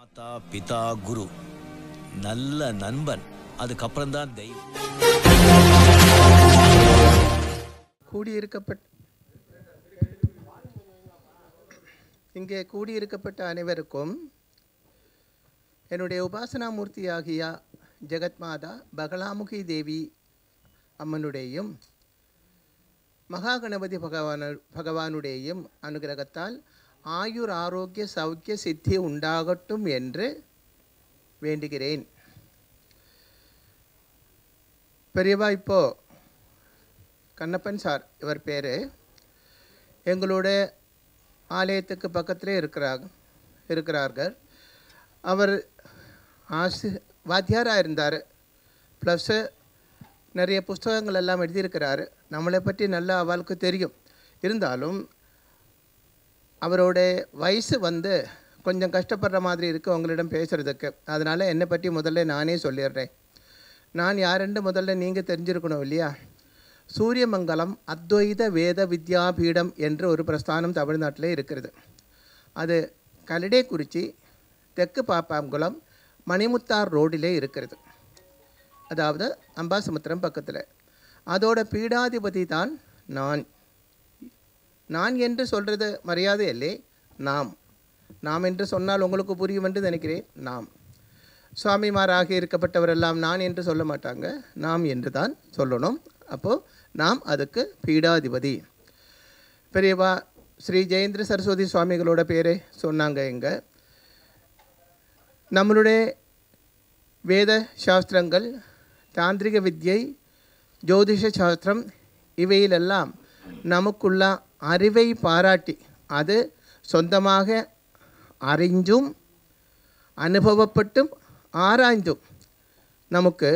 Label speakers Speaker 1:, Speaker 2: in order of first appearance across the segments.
Speaker 1: மாதா பிதா குரு நல்ல நண்பன் அதுக்கப்புறம் தான் தெய்வம்
Speaker 2: கூடியிருக்கப்பட்ட இங்கே கூடியிருக்கப்பட்ட அனைவருக்கும் என்னுடைய உபாசனா மூர்த்தியாகிய ஜெகத்மாதா பகலாமுகி தேவி அம்மனுடையும் மகா கணபதி பகவான பகவானுடையும் அனுகிரகத்தால் ஆயுர் ஆரோக்கிய சௌக்கிய சித்தி உண்டாகட்டும் என்று வேண்டுகிறேன் பெரியவா இப்போ கண்ணப்பன் சார் இவர் பேர் எங்களோட ஆலயத்துக்கு பக்கத்திலே இருக்கிறாங்க இருக்கிறார்கள் அவர் ஆசி வாத்தியாராக இருந்தார் ப்ளஸ்ஸு நிறைய புஸ்தகங்கள் எல்லாம் எழுதியிருக்கிறாரு நம்மளை பற்றி நல்லா அவளுக்கு தெரியும் இருந்தாலும் அவரோட வயசு வந்து கொஞ்சம் கஷ்டப்படுற மாதிரி இருக்குது உங்களிடம் பேசுகிறதுக்கு அதனால் என்னை பற்றி முதல்ல நானே சொல்லிடுறேன் நான் யாருன்னு முதல்ல நீங்கள் தெரிஞ்சிருக்கணும் இல்லையா சூரியமங்கலம் அத்வைத வேத வித்யாபீடம் என்ற ஒரு பிரஸ்தானம் தமிழ்நாட்டில் இருக்கிறது அது கலிடைக்குறிச்சி தெற்கு பாப்பாங்குளம் மணிமுத்தார் ரோடிலே இருக்கிறது அதாவது அம்பாசமுத்திரம் பக்கத்தில் அதோட பீடாதிபதி தான் நான் நான் என்று சொல்கிறது மரியாதை இல்லை நாம் நாம் என்று சொன்னால் உங்களுக்கு புரியும் என்று நினைக்கிறேன் நாம் சுவாமிமாராக இருக்கப்பட்டவரெல்லாம் நான் என்று சொல்ல மாட்டாங்க நாம் என்று தான் சொல்லணும் அப்போது நாம் அதுக்கு பீடாதிபதி பெரியவா ஸ்ரீ ஜெயேந்திர சரஸ்வதி சுவாமிகளோட பேரை சொன்னாங்க இங்கே நம்மளுடைய வேத சாஸ்திரங்கள் தாந்திரிக வித்யை ஜோதிஷ சாஸ்திரம் இவையிலெல்லாம் நமக்குள்ள அறிவை பாராட்டி அது சொந்தமாக அறிஞ்சும் அனுபவப்பட்டும் ஆராய்ந்தும் நமக்கு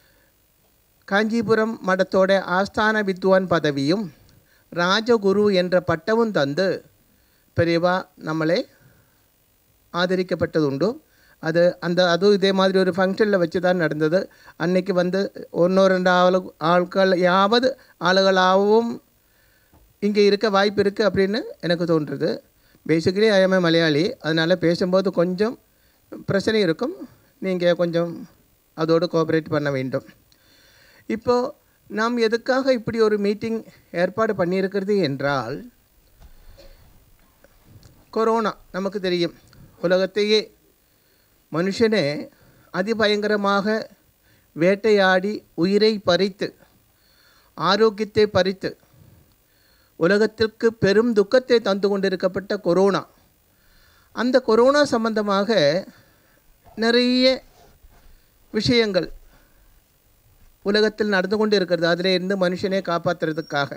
Speaker 2: காஞ்சிபுரம் மடத்தோட ஆஸ்தான வித்வான் பதவியும் ராஜகுரு என்ற பட்டமும் தந்து பெரியவா நம்மளை ஆதரிக்கப்பட்டதுண்டு அது அந்த அதுவும் இதே மாதிரி ஒரு ஃபங்க்ஷனில் வச்சு தான் நடந்தது அன்னைக்கு வந்து ஒன்றோ ரெண்டு ஆளு ஆட்கள் யாவது ஆளுகளாகவும் இங்கே இருக்க வாய்ப்பு இருக்குது அப்படின்னு எனக்கு தோன்றுறது பேசிக்கலி ஐஎம்ஏ மலையாளி அதனால் பேசும்போது கொஞ்சம் பிரச்சனை இருக்கும் நீங்கள் கொஞ்சம் அதோடு கோஆப்ரேட் பண்ண வேண்டும் இப்போது நாம் எதுக்காக இப்படி ஒரு மீட்டிங் ஏற்பாடு பண்ணியிருக்கிறது என்றால் கொரோனா நமக்கு தெரியும் உலகத்தையே மனுஷனே அதிபயங்கரமாக வேட்டையாடி உயிரை பறித்து ஆரோக்கியத்தை பறித்து உலகத்திற்கு பெரும் துக்கத்தை தந்து கொண்டிருக்கப்பட்ட கொரோனா அந்த கொரோனா சம்பந்தமாக நிறைய விஷயங்கள் உலகத்தில் நடந்து கொண்டு இருக்கிறது அதில் இருந்து மனுஷனை காப்பாற்றுறதுக்காக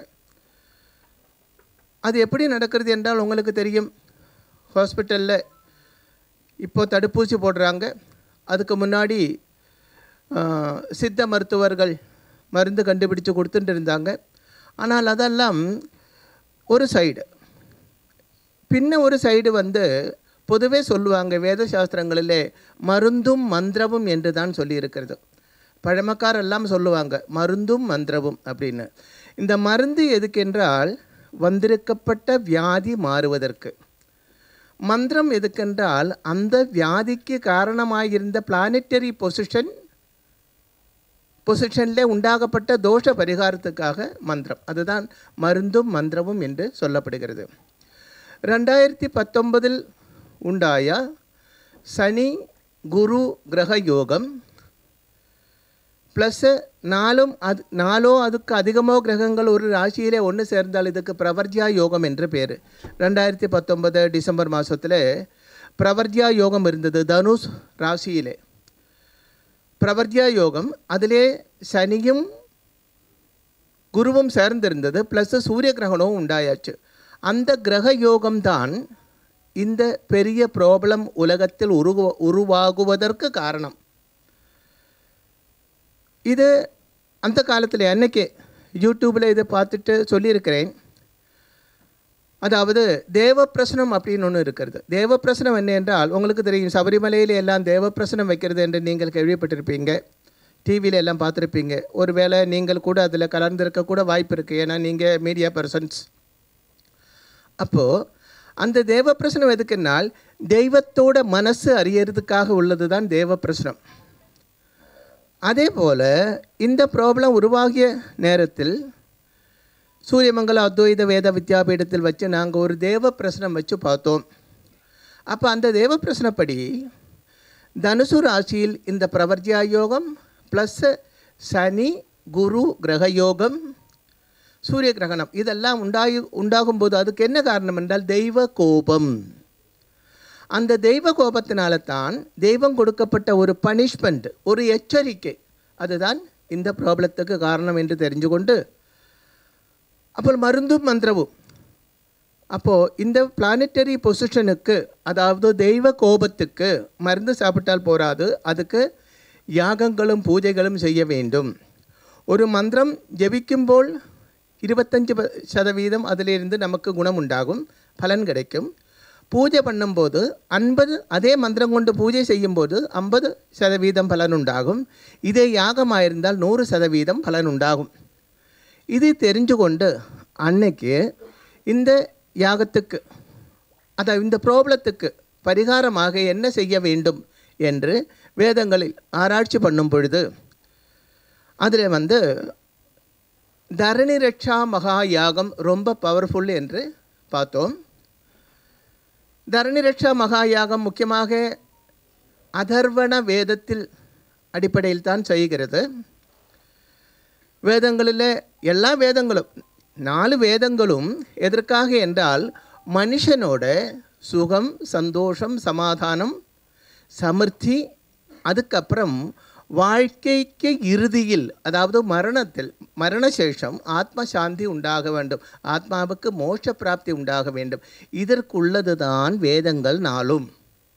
Speaker 2: அது எப்படி நடக்கிறது என்றால் உங்களுக்கு தெரியும் ஹாஸ்பிட்டலில் இப்போ தடுப்பூசி போடுறாங்க அதுக்கு முன்னாடி ஆ, சித்த மருத்துவர்கள் மருந்து கண்டுபிடிச்சு கொடுத்துட்டு இருந்தாங்க ஆனால் அதெல்லாம் ஒரு சைடு பின்ன ஒரு சைடு வந்து பொதுவே சொல்லுவாங்க வேத சாஸ்திரங்களிலே மருந்தும் மந்திரமும் என்று தான் சொல்லியிருக்கிறது பழமக்காரெல்லாம் சொல்லுவாங்க மருந்தும் மந்திரமும் அப்படின்னு இந்த மருந்து எதுக்கென்றால் வந்திருக்கப்பட்ட வியாதி மாறுவதற்கு மந்திரம் எதுக்கென்றால் அந்த வியாதிக்கு காரணமாயிருந்த பிளானட்டரி பொசிஷன் பொசிஷனில் உண்டாகப்பட்ட தோஷ பரிகாரத்துக்காக மந்திரம் அதுதான் மருந்தும் மந்திரமும் என்று சொல்லப்படுகிறது ரெண்டாயிரத்தி பத்தொன்பதில் உண்டாய சனி குரு கிரக யோகம் ப்ளஸ்ஸு நாலும் அது நாலோ அதுக்கு அதிகமோ கிரகங்கள் ஒரு ராசியிலே ஒன்று சேர்ந்தால் இதுக்கு பிரவர்ஜியா யோகம் என்று பேர் ரெண்டாயிரத்தி பத்தொன்பது டிசம்பர் மாதத்தில் பிரவர்ஜியா யோகம் இருந்தது தனுஷ் ராசியிலே பிரவர்ஜியா யோகம் அதிலே சனியும் குருவும் சேர்ந்திருந்தது ப்ளஸ் சூரிய கிரகணமும் உண்டாயாச்சு அந்த கிரக யோகம்தான் இந்த பெரிய ப்ராப்ளம் உலகத்தில் உருவ உருவாகுவதற்கு காரணம் இது அந்த காலத்தில் அன்னைக்கு யூடியூப்பில் இதை பார்த்துட்டு சொல்லியிருக்கிறேன் அதாவது தேவப்பிரசனம் அப்படின்னு ஒன்று இருக்கிறது தேவப்பிரசனம் என்ன என்றால் உங்களுக்கு தெரியும் சபரிமலையில் எல்லாம் தேவப்பிரசனம் வைக்கிறது என்று நீங்கள் கேள்விப்பட்டிருப்பீங்க டிவியில் எல்லாம் பார்த்துருப்பீங்க ஒருவேளை நீங்கள் கூட அதில் கலந்துருக்க கூட வாய்ப்பு இருக்குது ஏன்னா நீங்கள் மீடியா பர்சன்ஸ் அப்போது அந்த தேவ பிரசனம் எதுக்குன்னால் தெய்வத்தோட மனசு அறியறதுக்காக உள்ளது தான் தேவ பிரசனம் அதே போல் இந்த ப்ராப்ளம் உருவாகிய நேரத்தில் சூரியமங்கல அத்வைத வேத வித்யாபீடத்தில் வச்சு நாங்கள் ஒரு தேவ பிரசனம் வச்சு பார்த்தோம் அப்போ அந்த தேவ பிரசனப்படி தனுசு ராசியில் இந்த பிரவர்ஜியா யோகம் ப்ளஸ் சனி குரு கிரக யோகம் சூரிய கிரகணம் இதெல்லாம் உண்டாகி உண்டாகும்போது அதுக்கு என்ன காரணம் என்றால் தெய்வ கோபம் அந்த தெய்வ கோபத்தினால தான் தெய்வம் கொடுக்கப்பட்ட ஒரு பனிஷ்மெண்ட் ஒரு எச்சரிக்கை அதுதான் இந்த ப்ராப்ளத்துக்கு காரணம் என்று தெரிஞ்சு கொண்டு அப்போ மருந்தும் மந்திரமும் அப்போது இந்த பிளானட்டரி பொசிஷனுக்கு அதாவது தெய்வ கோபத்துக்கு மருந்து சாப்பிட்டால் போராது அதுக்கு யாகங்களும் பூஜைகளும் செய்ய வேண்டும் ஒரு மந்திரம் ஜெபிக்கும்போல் இருபத்தஞ்சு ப- சதவீதம் அதிலிருந்து நமக்கு குணம் உண்டாகும் பலன் கிடைக்கும் பூஜை பண்ணும்போது ஐம்பது அதே மந்திரம் கொண்டு பூஜை செய்யும்போது ஐம்பது சதவீதம் பலன் உண்டாகும் இதே யாகமாயிருந்தால் நூறு சதவீதம் பலன் உண்டாகும் இது தெரிஞ்சு கொண்டு அன்னைக்கு இந்த யாகத்துக்கு அதாவது இந்த ப்ராப்ளத்துக்கு பரிகாரமாக என்ன செய்ய வேண்டும் என்று வேதங்களில் ஆராய்ச்சி பண்ணும் பொழுது அதில் வந்து தரணி ரட்சா மகா யாகம் ரொம்ப பவர்ஃபுல் என்று பார்த்தோம் தரணி ரட்சா மகா யாகம் முக்கியமாக அதர்வண வேதத்தில் அடிப்படையில் தான் செய்கிறது வேதங்களில் எல்லா வேதங்களும் நாலு வேதங்களும் எதற்காக என்றால் மனுஷனோட சுகம் சந்தோஷம் சமாதானம் சமிர்த்தி அதுக்கப்புறம் வாழ்க்கைக்கு இறுதியில் அதாவது மரணத்தில் மரணசேஷம் ஆத்ம சாந்தி உண்டாக வேண்டும் ஆத்மாவுக்கு மோட்ச பிராப்தி உண்டாக வேண்டும் இதற்குள்ளது தான் வேதங்கள் நாளும்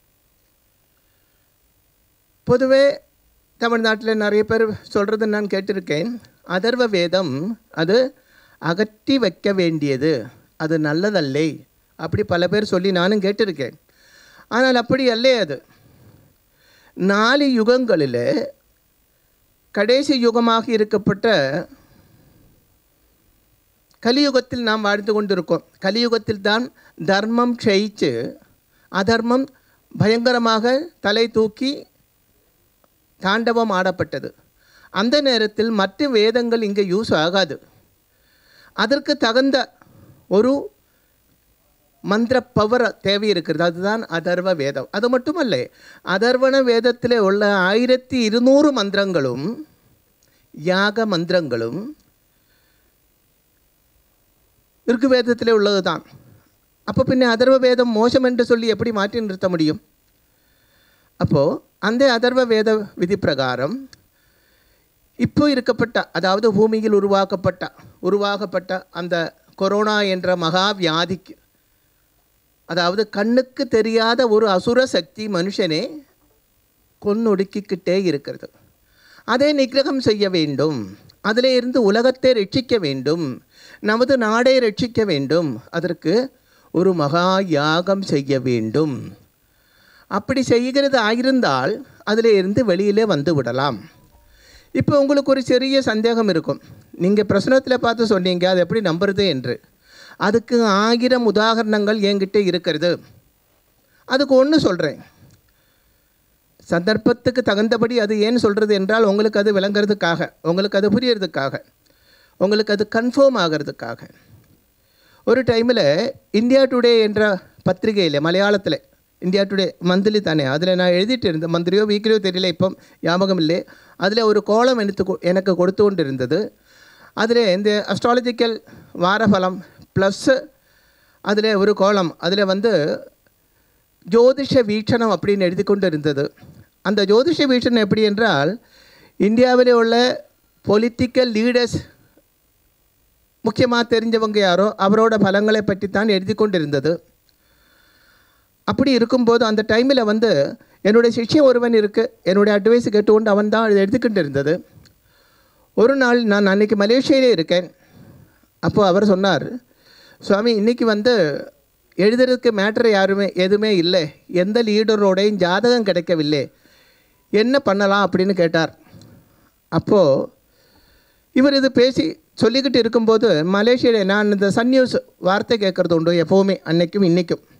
Speaker 2: பொதுவே தமிழ்நாட்டில் நிறைய பேர் சொல்கிறது நான் கேட்டிருக்கேன் அதர்வ வேதம் அது அகற்றி வைக்க வேண்டியது அது நல்லதல்லே அப்படி பல பேர் சொல்லி நானும் கேட்டிருக்கேன் ஆனால் அப்படி அல்லே அது நாலு யுகங்களில் கடைசி யுகமாக இருக்கப்பட்ட கலியுகத்தில் நாம் வாழ்ந்து கொண்டிருக்கோம் கலியுகத்தில் தான் தர்மம் க்ஷயிச்சு அதர்மம் பயங்கரமாக தலை தூக்கி தாண்டவம் ஆடப்பட்டது அந்த நேரத்தில் மற்ற வேதங்கள் இங்கே யூஸ் ஆகாது அதற்கு தகுந்த ஒரு மந்திர பவர் தேவை இருக்கிறது அதுதான் அதர்வ வேதம் அது மட்டுமல்ல அதர்வண வேதத்தில் உள்ள ஆயிரத்தி இருநூறு மந்திரங்களும் யாக மந்திரங்களும் இருக்கு வேதத்தில் உள்ளது தான் அப்போ பின்ன அதர்வ வேதம் மோசம் என்று சொல்லி எப்படி மாற்றி நிறுத்த முடியும் அப்போது அந்த அதர்வ வேத விதி பிரகாரம் இப்போ இருக்கப்பட்ட அதாவது பூமியில் உருவாக்கப்பட்ட உருவாக்கப்பட்ட அந்த கொரோனா என்ற மகா வியாதிக்கு அதாவது கண்ணுக்கு தெரியாத ஒரு அசுர சக்தி மனுஷனே கொன்னொடுக்கிக்கிட்டே இருக்கிறது அதை நிகிரகம் செய்ய வேண்டும் அதிலே இருந்து உலகத்தை ரட்சிக்க வேண்டும் நமது நாடை ரட்சிக்க வேண்டும் அதற்கு ஒரு மகா யாகம் செய்ய வேண்டும் அப்படி செய்கிறது ஆயிருந்தால் அதிலே இருந்து வெளியிலே வந்து விடலாம் இப்போ உங்களுக்கு ஒரு சிறிய சந்தேகம் இருக்கும் நீங்கள் பிரசனத்தில் பார்த்து சொன்னீங்க அது எப்படி நம்புறது என்று அதுக்கு ஆயிரம் உதாகரணங்கள் என்கிட்ட இருக்கிறது அதுக்கு ஒன்று சொல்கிறேன் சந்தர்ப்பத்துக்கு தகுந்தபடி அது ஏன் சொல்கிறது என்றால் உங்களுக்கு அது விளங்குறதுக்காக உங்களுக்கு அது புரியறதுக்காக உங்களுக்கு அது கன்ஃபார்ம் ஆகிறதுக்காக ஒரு டைமில் இந்தியா டுடே என்ற பத்திரிகையில் மலையாளத்தில் இந்தியா டுடே மந்த்லி தானே அதில் நான் எழுதிட்டு இருந்தேன் மந்த்லியோ வீக்லியோ தெரியல இப்போ ஞாபகம் இல்லை அதில் ஒரு கோலம் எடுத்து கொ- எனக்கு கொடுத்து கொண்டு இருந்தது அதில் இந்த அஸ்ட்ராலஜிக்கல் வாரபலம் ப்ளஸ் அதில் ஒரு கோலம் அதில் வந்து ஜோதிஷ வீட்சணம் அப்படின்னு எழுதி கொண்டு இருந்தது அந்த ஜோதிஷ வீட்சணம் எப்படி என்றால் இந்தியாவில் உள்ள பொலிட்டிக்கல் லீடர்ஸ் முக்கியமாக தெரிஞ்சவங்க யாரோ அவரோட பலங்களை பற்றி தான் எழுதி கொண்டிருந்தது அப்படி இருக்கும்போது அந்த டைமில் வந்து என்னுடைய சிஷ்யன் ஒருவன் இருக்குது என்னுடைய அட்வைஸ் கேட்டுக்கொண்டு அவன் தான் அதை எடுத்துக்கிட்டு இருந்தது ஒரு நாள் நான் அன்னைக்கு மலேசியாவிலே இருக்கேன் அப்போது அவர் சொன்னார் சுவாமி இன்னைக்கு வந்து எழுதுறதுக்கு மேட்ரு யாருமே எதுவுமே இல்லை எந்த லீடரோடையும் ஜாதகம் கிடைக்கவில்லை என்ன பண்ணலாம் அப்படின்னு கேட்டார் அப்போது இவர் இது பேசி சொல்லிக்கிட்டு இருக்கும்போது மலேசியாவில் நான் இந்த சன் நியூஸ் வார்த்தை கேட்குறது உண்டு எப்போவுமே அன்னைக்கும் இன்றைக்கும்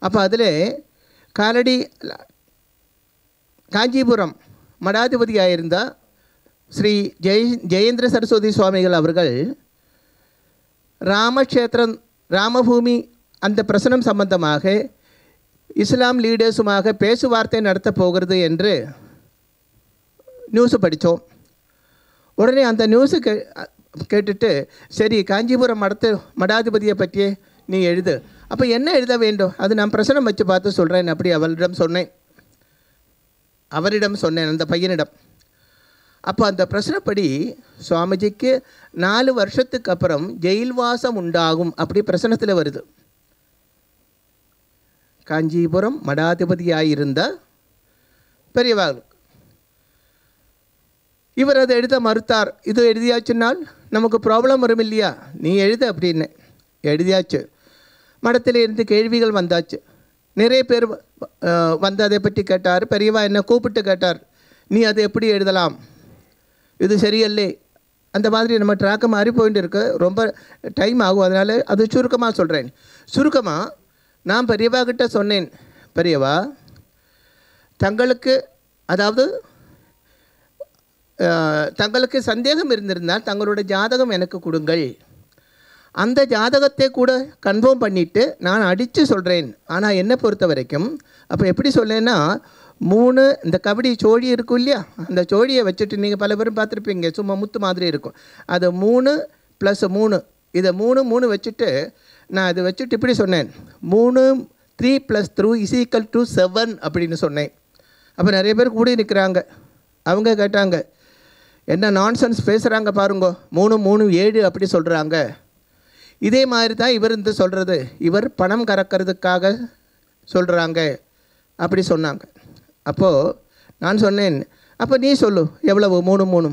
Speaker 2: அப்போ அதில் காலடி காஞ்சிபுரம் மடாதிபதியாக இருந்த ஸ்ரீ ஜெய் ஜெயேந்திர சரஸ்வதி சுவாமிகள் அவர்கள் ராமக்ஷேத்திரம் ராமபூமி அந்த பிரசனம் சம்பந்தமாக இஸ்லாம் லீடர்ஸுமாக பேச்சுவார்த்தை நடத்தப் போகிறது என்று நியூஸு படித்தோம் உடனே அந்த நியூஸு கே கேட்டுட்டு சரி காஞ்சிபுரம் மடத்து மடாதிபதியை பற்றியே நீ எழுது அப்போ என்ன எழுத வேண்டும் அது நான் பிரசனம் வச்சு பார்த்து சொல்கிறேன் அப்படி அவரிடம் சொன்னேன் அவரிடம் சொன்னேன் அந்த பையனிடம் அப்போ அந்த பிரச்சனைப்படி சுவாமிஜிக்கு நாலு வருஷத்துக்கு அப்புறம் ஜெயில்வாசம் உண்டாகும் அப்படி பிரசனத்தில் வருது காஞ்சிபுரம் மடாதிபதியாயிருந்த பெரியவாளுக்கு இவர் அதை எழுத மறுத்தார் இது எழுதியாச்சுன்னால் நமக்கு ப்ராப்ளம் வரும் இல்லையா நீ எழுத அப்படின்னு எழுதியாச்சு மடத்தில் இருந்து கேள்விகள் வந்தாச்சு நிறைய பேர் அஹ், வந்து அதை பற்றி கேட்டார் பெரியவா என்னை கூப்பிட்டு கேட்டார் நீ அதை எப்படி எழுதலாம் இது சரியல்லே அந்த மாதிரி நம்ம ட்ராக்கு மாறி போயிட்டு இருக்கு ரொம்ப டைம் ஆகும் அதனால் அது சுருக்கமாக சொல்கிறேன் சுருக்கமாக நான் பெரியவா கிட்ட சொன்னேன் பெரியவா தங்களுக்கு அதாவது அஹ், தங்களுக்கு சந்தேகம் இருந்திருந்தால் தங்களோட ஜாதகம் எனக்கு கொடுங்கள் அந்த ஜாதகத்தை கூட கன்ஃபார்ம் பண்ணிவிட்டு நான் அடித்து சொல்கிறேன் ஆனால் என்னை பொறுத்த வரைக்கும் அப்போ எப்படி சொல்லேன்னா மூணு இந்த கபடி சோழி இருக்கும் இல்லையா அந்த சோழியை வச்சுட்டு நீங்கள் பல பேரும் பார்த்துருப்பீங்க சும்மா முத்து மாதிரி இருக்கும் அது மூணு ப்ளஸ் மூணு இதை மூணு மூணு வச்சுட்டு நான் அதை வச்சுட்டு இப்படி சொன்னேன் மூணு three plus three is equal to seven அப்படின்னு சொன்னேன் அப்போ நிறைய பேர் கூடி நிற்கிறாங்க அவங்க கேட்டாங்க என்ன நான்சென்ஸ் பேசுகிறாங்க பாருங்க மூணு மூணு ஏழு அப்படி சொல்கிறாங்க இதே மாதிரி தான் இவர் இந்த சொல்கிறது இவர் பணம் கறக்கிறதுக்காக சொல்கிறாங்க அப்படி சொன்னாங்க அப்போது நான் சொன்னேன் அப்போ நீ சொல்லு எவ்வளவு மூணு மூணு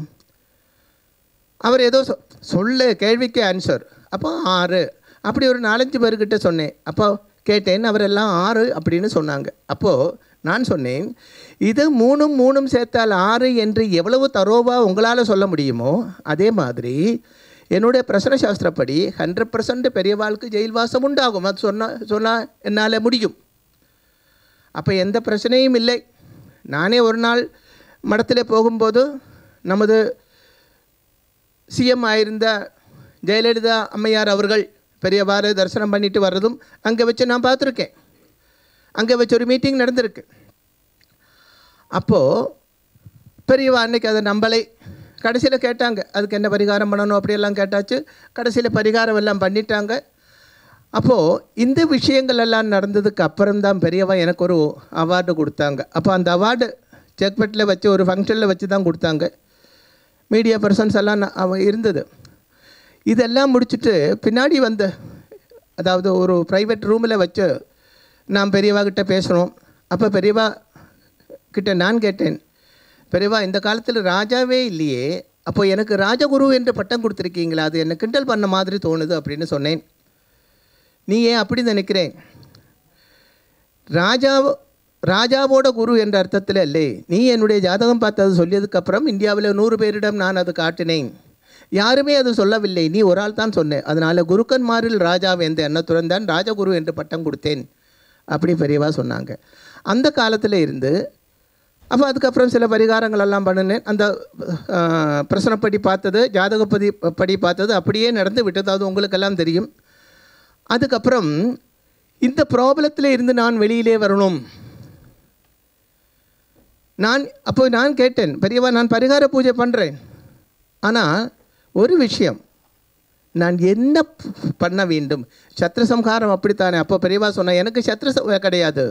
Speaker 2: அவர் ஏதோ சொ சொல்ல கேள்விக்கு ஆன்சர் அப்போ ஆறு அப்படி ஒரு நாலஞ்சு பேர்கிட்ட சொன்னேன் அப்போ கேட்டேன் அவரெல்லாம் ஆறு அப்படின்னு சொன்னாங்க அப்போது நான் சொன்னேன் இது மூணும் மூணும் சேர்த்தால் ஆறு என்று எவ்வளவு தரோவா உங்களால் சொல்ல முடியுமோ அதே மாதிரி என்னுடைய பிரசன சாஸ்திரப்படி ஹண்ட்ரட் பர்சன்ட் பெரியவாளுக்கு ஜெயில்வாசம் உண்டாகும் அது சொன்னால் சொன்னால் என்னால் முடியும் அப்போ எந்த பிரச்சனையும் இல்லை நானே ஒரு நாள் மடத்தில் போகும்போது நமது சிஎம் ஆயிருந்த ஜெயலலிதா அம்மையார் அவர்கள் பெரியவாறு தரிசனம் பண்ணிட்டு வர்றதும் அங்கே வச்சு நான் பார்த்துருக்கேன் அங்கே வச்சு ஒரு மீட்டிங் நடந்திருக்கு அப்போது பெரியவா அன்னைக்கு அதை நம்பலை கடைசியில் கேட்டாங்க அதுக்கு என்ன பரிகாரம் பண்ணணும் அப்படியெல்லாம் கேட்டாச்சு கடைசியில் பரிகாரம் எல்லாம் பண்ணிட்டாங்க அப்போது இந்த விஷயங்கள் எல்லாம் நடந்ததுக்கு அப்புறம் தான் பெரியவா எனக்கு ஒரு அவார்டு கொடுத்தாங்க அப்போ அந்த அவார்டு செக்பெட்டில் வச்சு ஒரு ஃபங்க்ஷனில் வச்சு தான் கொடுத்தாங்க மீடியா பர்சன்ஸ் எல்லாம் ந- அவ இருந்தது இதெல்லாம் முடிச்சுட்டு பின்னாடி வந்த அதாவது ஒரு ப்ரைவேட் ரூமில் வச்சு நான் பெரியவா கிட்ட பேசுகிறோம் அப்போ பெரியவா கிட்ட நான் கேட்டேன் பெரியவா இந்த காலத்தில் ராஜாவே இல்லையே அப்போ எனக்கு ராஜகுரு என்று பட்டம் கொடுத்துருக்கீங்களா அது என்னை கிண்டல் பண்ண மாதிரி தோணுது அப்படின்னு சொன்னேன் நீ ஏன் அப்படி நினைக்கிறேன் ராஜா ராஜாவோட குரு என்ற அர்த்தத்தில் இல்லை நீ என்னுடைய ஜாதகம் பார்த்தது சொல்லியதுக்கப்புறம் இந்தியாவில் நூறு பேரிடம் நான் அது காட்டினேன் யாருமே அது சொல்லவில்லை நீ ஒரு ஆள் தான் சொன்னேன் அதனால் குருக்கன்மாரில் ராஜா என்ற எண்ணத்துடன் தான் ராஜகுரு என்று பட்டம் கொடுத்தேன் அப்படி பெரியவா சொன்னாங்க அந்த காலத்தில் இருந்து அப்போ அதுக்கப்புறம் சில பரிகாரங்கள் எல்லாம் பண்ணினேன் அந்த அஹ், பிரசனப்படி பார்த்தது ஜாதகப்படி படி பார்த்தது அப்படியே நடந்து விட்டது அது உங்களுக்கெல்லாம் தெரியும் அதுக்கப்புறம் இந்த ப்ராப்ளத்தில் இருந்து நான் வெளியிலே வரணும் நான் அப்போ நான் கேட்டேன் பெரியவா நான் பரிகார பூஜை பண்ணுறேன் ஆனால் ஒரு விஷயம் நான் என்ன ப- பண்ண வேண்டும் சத்ரு சம்ஹாரம் அப்படித்தானே அப்போ பெரியவா சொன்ன எனக்கு சத்ரு ச- கிடையாது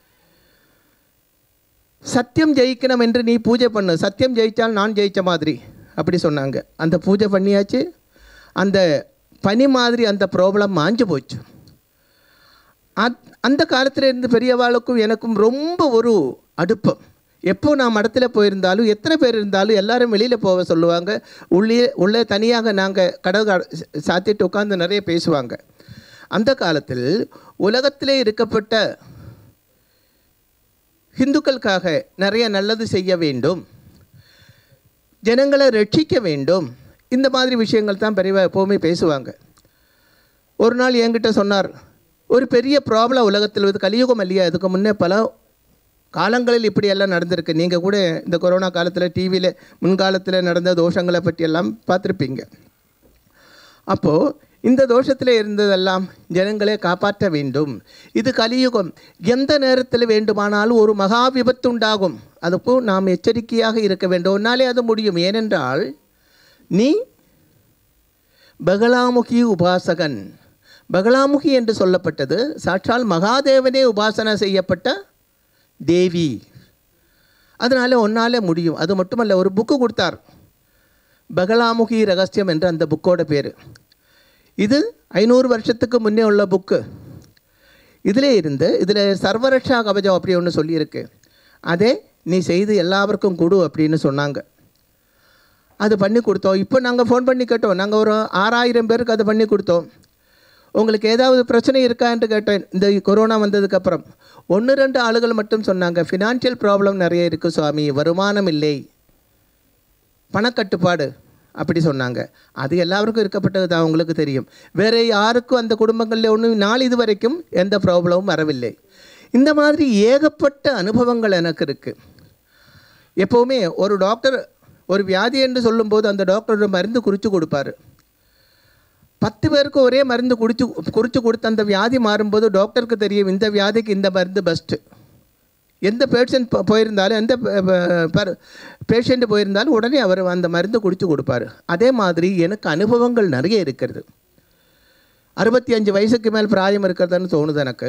Speaker 2: சத்தியம் ஜெயிக்கணும் என்று நீ பூஜை பண்ணு சத்தியம் ஜெயித்தால் நான் ஜெயித்த மாதிரி அப்படி சொன்னாங்க அந்த பூஜை பண்ணியாச்சு அந்த பனி மாதிரி அந்த ப்ராப்ளம் மாஞ்சு போச்சு அத்- அந்த காலத்தில் இருந்து பெரியவாளுக்கும் எனக்கும் ரொம்ப ஒரு அடுப்பம் எப்போ நான் மடத்தில் போயிருந்தாலும் எத்தனை பேர் இருந்தாலும் எல்லாரும் வெளியில் போக சொல்லுவாங்க உள்ளே உள்ளே தனியாக நாங்கள் கடை சாத்திட்டு உட்காந்து நிறைய பேசுவாங்க அந்த காலத்தில் உலகத்திலே இருக்கப்பட்ட ஹிந்துக்களுக்காக நிறைய நல்லது செய்ய வேண்டும் ஜனங்களை ரட்சிக்க வேண்டும் இந்த மாதிரி விஷயங்கள் தான் பெரியவா எப்போவுமே பேசுவாங்க ஒரு நாள் என்கிட்ட சொன்னார் ஒரு பெரிய ப்ராப்ளம் உலகத்தில் இது கலியுகம் இல்லையா இதுக்கு முன்னே பல காலங்களில் இப்படியெல்லாம் நடந்திருக்கு நீங்கள் கூட இந்த கொரோனா காலத்தில் டிவியில் முன்காலத்தில் நடந்த தோஷங்களை பற்றியெல்லாம் பார்த்துருப்பீங்க அப்போது இந்த தோஷத்தில் இருந்ததெல்லாம் ஜனங்களை காப்பாற்ற வேண்டும் இது கலியுகம் எந்த நேரத்தில் வேண்டுமானாலும் ஒரு மகா விபத்து உண்டாகும் அதுப்போ நாம் எச்சரிக்கையாக இருக்க வேண்டும் உன்னாலே அது முடியும் ஏனென்றால் நீ பகலாமுகி உபாசகன் பகலாமுகி என்று சொல்லப்பட்டது சாட்சால் மகாதேவனே உபாசனை செய்யப்பட்ட தேவி அதனால் ஒன்றாலே முடியும் அது மட்டுமல்ல ஒரு புக்கு கொடுத்தார் பகலாமுகி ரகசியம் என்ற அந்த புக்கோட பேர் இது ஐநூறு வருஷத்துக்கு முன்னே உள்ள புக்கு இதில் இருந்து இதில் சர்வரக்ஷா கவசம் அப்படி ஒன்று சொல்லியிருக்கு அதே நீ செய்து எல்லாருக்கும் கொடு அப்படின்னு சொன்னாங்க அது பண்ணி கொடுத்தோம் இப்போ நாங்கள் ஃபோன் பண்ணி கேட்டோம் நாங்கள் ஒரு ஆறாயிரம் பேருக்கு அதை பண்ணி கொடுத்தோம் உங்களுக்கு ஏதாவது பிரச்சனை இருக்கான்ட்டு கேட்டேன் இந்த கொரோனா வந்ததுக்கப்புறம் ஒன்று ரெண்டு ஆளுகள் மட்டும் சொன்னாங்க ஃபினான்ஷியல் ப்ராப்ளம் நிறைய இருக்குது சுவாமி வருமானம் இல்லை பணக்கட்டுப்பாடு அப்படி சொன்னாங்க அது எல்லாருக்கும் இருக்கப்பட்டது தான் உங்களுக்கு தெரியும் வேறு யாருக்கும் அந்த குடும்பங்களில் ஒன்றும் நாள் இது வரைக்கும் எந்த ப்ராப்ளமும் வரவில்லை இந்த மாதிரி ஏகப்பட்ட அனுபவங்கள் எனக்கு இருக்குது எப்போவுமே ஒரு டாக்டர் ஒரு வியாதி என்று சொல்லும்போது அந்த டாக்டர் ஒரு மருந்து குறித்து கொடுப்பாரு பத்து பேருக்கு ஒரே மருந்து குடிச்சு குறித்து கொடுத்து அந்த வியாதி மாறும்போது டாக்டருக்கு தெரியும் இந்த வியாதிக்கு இந்த மருந்து பெஸ்ட்டு எந்த பேஷண்ட் போயிருந்தாலும் எந்த பேஷண்ட் போயிருந்தாலும் உடனே அவர் அந்த மருந்து குடித்து கொடுப்பாரு அதே மாதிரி எனக்கு அனுபவங்கள் நிறைய இருக்கிறது அறுபத்தி அஞ்சு வயசுக்கு மேல் பிராயம் இருக்கிறதுன்னு தோணுது எனக்கு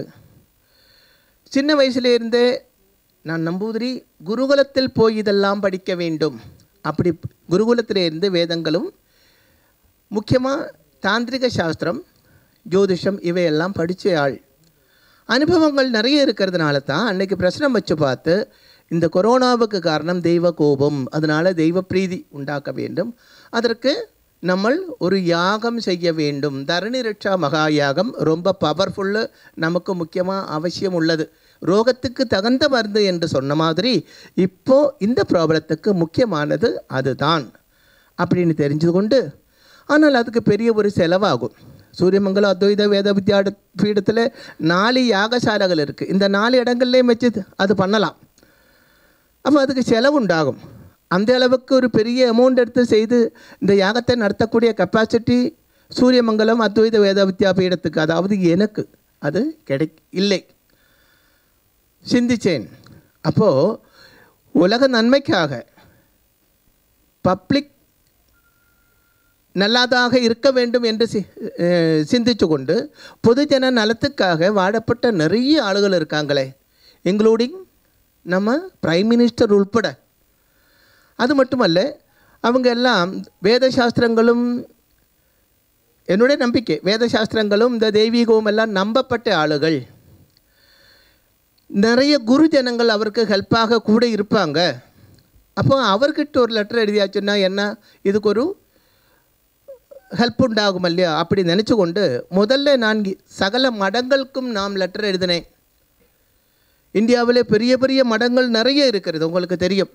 Speaker 2: சின்ன வயசுல இருந்தே நான் நம்பூதிரி குருகுலத்தில் போய் இதெல்லாம் படிக்க வேண்டும் அப்படி குருகுலத்தில் இருந்து வேதங்களும் முக்கியமாக தாந்திரிக சாஸ்திரம் ஜோதிஷம் இவையெல்லாம் படித்த ஆள் அனுபவங்கள் நிறைய இருக்கிறதுனால தான் அன்னைக்கு பிரச்சனை வச்சு பார்த்து இந்த கொரோனாவுக்கு காரணம் தெய்வ கோபம் அதனால் தெய்வ பிரீதி உண்டாக்க வேண்டும் அதற்கு நம்ம ஒரு யாகம் செய்ய வேண்டும் தரணி ரட்சா மகா யாகம் ரொம்ப பவர்ஃபுல்லு நமக்கு முக்கியமாக அவசியம் உள்ளது ரோகத்துக்கு தகுந்த மருந்து என்று சொன்ன மாதிரி இப்போ இந்த ப்ராப்ளத்துக்கு முக்கியமானது அதுதான் அப்படின்னு தெரிஞ்சு கொண்டு ஆனால் அதுக்கு பெரிய ஒரு செலவாகும் சூரியமங்கலம் அத்வைத வேத வித்யா பீடத்தில் நாலு யாகசாலைகள் இருக்குது இந்த நாலு இடங்கள்லேயும் வச்சு அது பண்ணலாம் அப்போ அதுக்கு செலவு உண்டாகும் அந்த அளவுக்கு ஒரு பெரிய அமௌண்ட் எடுத்து செய்து இந்த யாகத்தை நடத்தக்கூடிய கெப்பாசிட்டி சூரியமங்கலம் அத்வைத வேத வித்யா பீடத்துக்கு அதாவது எனக்கு அது கிடை இல்லை சிந்திச்சேன் அப்போது உலக நன்மைக்காக பப்ளிக் நல்லதாக இருக்க வேண்டும் என்று சி அஹ் சிந்திச்சு கொண்டு பொதுஜன நலத்துக்காக வாழப்பட்ட நிறைய ஆளுகள் இருக்காங்களே இன்க்ளூடிங் நம்ம பிரைம் மினிஸ்டர் உள்பட அது மட்டுமல்ல அவங்க எல்லாம் வேத சாஸ்திரங்களும் என்னுடைய நம்பிக்கை வேத சாஸ்திரங்களும் இந்த தெய்வீகமும் எல்லாம் நம்பப்பட்ட ஆளுகள் நிறைய குரு ஜனங்கள் அவருக்கு ஹெல்ப்பாக கூட இருப்பாங்க அப்போ அவர்கிட்ட ஒரு லெட்டர் எழுதியாச்சுன்னா என்ன இதுக்கு ஒரு ஹெல்ப் உண்டாகும் இல்லையா அப்படி நினச்சி கொண்டு முதல்ல நான் இ- சகல மடங்களுக்கும் நாம் லெட்டர் எழுதினேன் இந்தியாவில் பெரிய பெரிய மடங்கள் நிறைய இருக்கிறது உங்களுக்கு தெரியும்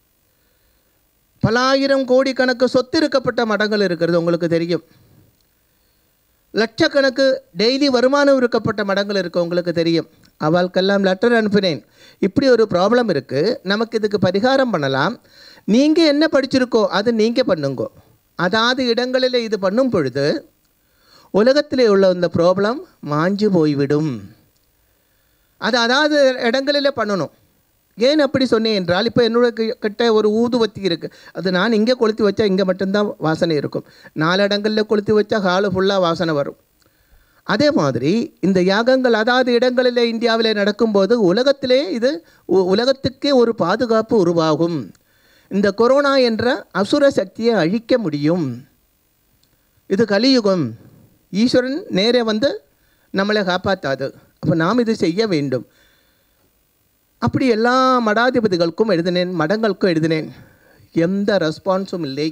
Speaker 2: பலாயிரம் கோடிக்கணக்கு சொத்து இருக்கப்பட்ட மடங்கள் இருக்கிறது உங்களுக்கு தெரியும் லட்சக்கணக்கு டெய்லி வருமானம் இருக்கப்பட்ட மடங்கள் இருக்குது உங்களுக்கு தெரியும் அவளுக்கெல்லாம் லெட்டர் அனுப்பினேன் இப்படி ஒரு ப்ராப்ளம் இருக்குது நமக்கு இதுக்கு பரிகாரம் பண்ணலாம் நீங்கள் என்ன படிச்சிருக்கோ அது நீங்கள் பண்ணுங்கோ அதாவது இடங்களில் இது பண்ணும் பொழுது உலகத்திலே உள்ள இந்த ப்ராப்ளம் மாஞ்சு போய்விடும் அது அதாவது இடங்களில் பண்ணணும் ஏன் அப்படி சொன்னேன் என்றால் இப்போ என்னோட கி- கிட்ட ஒரு ஊதுவத்தி இருக்குது அது நான் இங்கே கொளுத்தி வச்சா இங்கே மட்டும்தான் வாசனை இருக்கும் நாலு இடங்களில் கொளுத்தி வச்சா ஹாலு ஃபுல்லாக வாசனை வரும் அதே மாதிரி இந்த யாகங்கள் அதாவது இடங்களில் இந்தியாவில் நடக்கும்போது உலகத்திலே இது உ- உலகத்துக்கே ஒரு பாதுகாப்பு உருவாகும் இந்த கொரோனா என்ற அசுர சக்தியை அழிக்க முடியும் இது கலியுகம் ஈஸ்வரன் நேரே வந்து நம்மளை காப்பாற்றாது அப்போ நாம் இது செய்ய வேண்டும் அப்படி எல்லா மடாதிபதிகளுக்கும் எழுதினேன் மடங்களுக்கும் எழுதினேன் எந்த ரெஸ்பான்ஸும் இல்லை